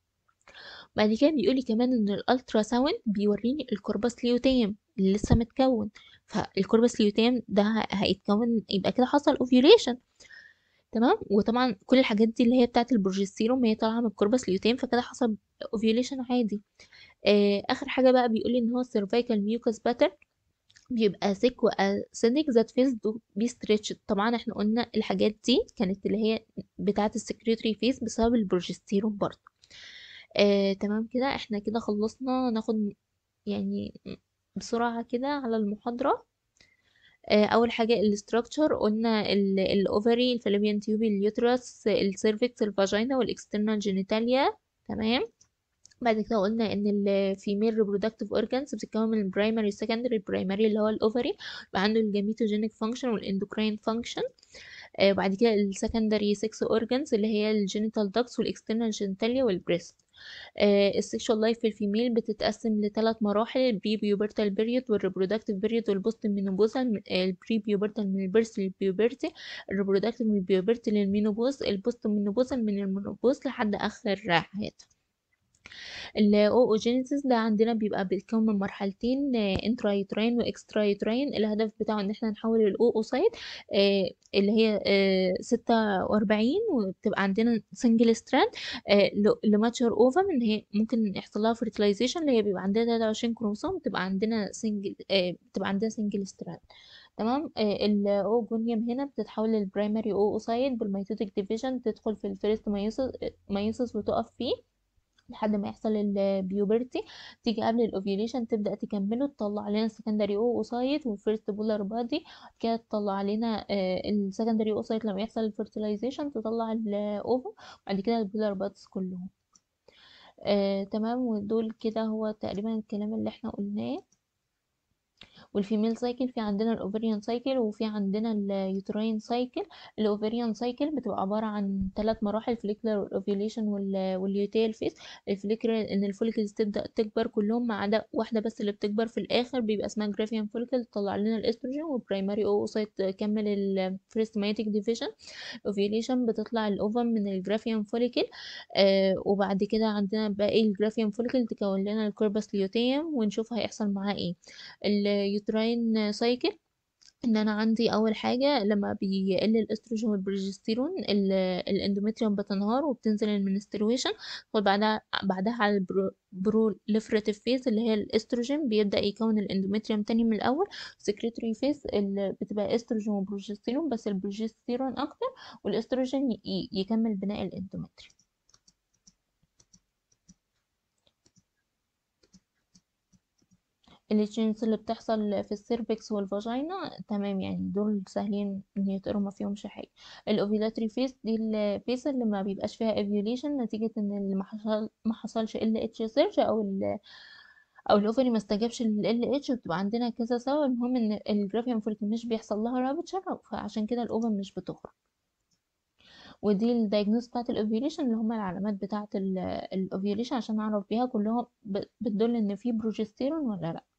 Speaker 1: بعد كده بيقول لي كمان ان الالترا ساوند بيوريني الكوربس ليوتيم اللي لسه متكون فالكوربس ليوتيم ده هيتكون يبقى كده حصل اوفيوليشن تمام وطبعا كل الحاجات دي اللي هي بتاعه البروجستيرون هي طالعه من الكوربس ليوتيم فكده حصل اوفيوليشن عادي آه اخر حاجه بقى بيقول لي ان هو السيرفايكال ميوكس باترن بيبقى سيك واسيدك ذات فيز دو بي ستريتش طبعا احنا قلنا الحاجات دي كانت اللي هي بتاعه السكريتري فيز بسبب البروجستيرون برضه آه تمام كده احنا كده خلصنا ناخد يعني بسرعة كده على المحاضرة آه أول حاجة الاستراكشر قلنا الأوفري الفالوبيان تيوبي اليوترس السيرفكس الفاجينا والاكسترنال جينيتاليا تمام بعد كده قلنا ان الفيميل ريبرودكتيف اورجانز بتتكون من البرايمري والسكندري البرايمري اللي هو الاوفري يبقى عنده الجاميتوجينيك فانكشن والاندوكراين فانكشن آه بعد كده السكندري 6 اورجانز اللي هي الجينيتال داكتس والاكسترنال جينيتاليا والبريست السيكشوال لايف في الفيميل بتتقسم لثلاث مراحل البري بيوبرتال بيريود والريبرودكتيف بيريود والبوست مينوبوزال البري بيوبرتال من البيرث للبيوبرتي الريبرودكتيف من البيوبرتي للمينوبوز البوست مينوبوزال من المينوبوز لحد اخر حياتها الاوجينيسيس ده عندنا بيبقى بيتكون من مرحلتين انترا يوتراين واكسترا يوتراين الهدف بتاعه ان احنا نحول الاوسايت اللي هي ستة وأربعين وبتبقى عندنا سنجل ستراند لماتشر اوفم ان هي ممكن يحصل لها فرتلايزيشن اللي هي بيبقى عندنا 23 كروموسوم بتبقى عندنا سنجل بتبقى عندنا سنجل ستراند تمام الاوجونيوم هنا بتتحول للبرايمري اوسايت بالميتوتيك ديفيجن تدخل في الفيرست مايوسس وتقف فيه لحد ما يحصل البيوبرتي تيجي قبل الاوفيوليشن تبدا تكمله تطلع لنا السكندري اوسايت والفيرست بولار بادي كده تطلع لنا السكندري اوسايت لما يحصل الفيرتلايزيشن تطلع الاوفا وبعد كده البولار بادز كلهم آه تمام ودول كده هو تقريبا الكلام اللي احنا قلناه والفيميل سايكل في عندنا الاوفريان سايكل وفي عندنا اليوتراين سايكل الاوفريان سايكل بتبقى عباره عن ثلاث مراحل فليكلر والاوفيوليشن واليوتيل فيس الفليكلر ان الفوليكلز تبدا تكبر كلهم ما عدا واحده بس اللي بتكبر في الاخر بيبقى اسمها جرافيان فوليكل تطلع لنا الاستروجين والبرايمري اوسايت تكمل الفيرست مايتيك ديفيجن الاوفيوليشن بتطلع الاوفم من الجرافيان فوليكل آه وبعد كده عندنا باقي الجرافيان فوليكل تكون لنا الكوربس ليوتيوم ونشوف هيحصل معاه ايه اليوتراين سايكل ان انا عندي اول حاجه لما بيقل الاستروجين والبروجستيرون الاندوميتريوم بتنهار وبتنزل المنسترويشن وبعدها بعدها على البروليفراتيف فيز اللي هي الاستروجين بيبدا يكون الاندوميتريوم تاني من الاول سكريتوري فيز اللي بتبقى استروجين وبروجستيرون بس البروجستيرون اكتر والاستروجين يكمل بناء الاندوميتريوم التشينجز اللي بتحصل في السيرفكس والفاجينا تمام يعني دول سهلين ان يتقروا ما فيهمش حاجه الاوفيلاتري فيس دي الفيس اللي ما بيبقاش فيها ايفيوليشن نتيجه ان اللي ما حصل ما حصلش ال اتش سيرش او ال او الاوفري ما استجابش لل اتش وبتبقى عندنا كذا سبب المهم ان الجرافيان فوليكل مش بيحصل لها رابتشر فعشان كده الاوفر مش بتخرج ودي الدايجنوز بتاعت الاوفيوليشن اللي هم العلامات بتاعت الاوفيوليشن عشان نعرف بيها كلهم بتدل ان في بروجستيرون ولا لا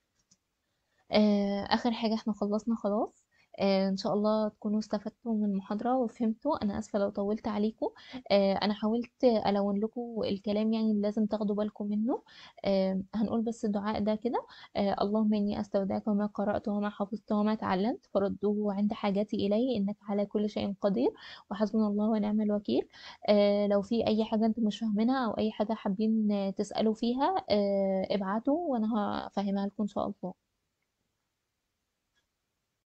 Speaker 1: آه اخر حاجه احنا خلصنا خلاص آه ان شاء الله تكونوا استفدتوا من المحاضره وفهمتوا انا اسفه لو طولت عليكم آه انا حاولت الون لكم الكلام يعني اللي لازم تاخدوا بالكم منه آه هنقول بس الدعاء ده كده آه اللهم اني استودعك وما قرات وما حفظت وما تعلمت فردوه عند حاجاتي اليه انك على كل شيء قدير وحسبنا الله ونعم الوكيل آه لو في اي حاجه انتم مش فاهمينها او اي حاجه حابين تسالوا فيها آه ابعتوا وانا هفهمها لكم ان شاء الله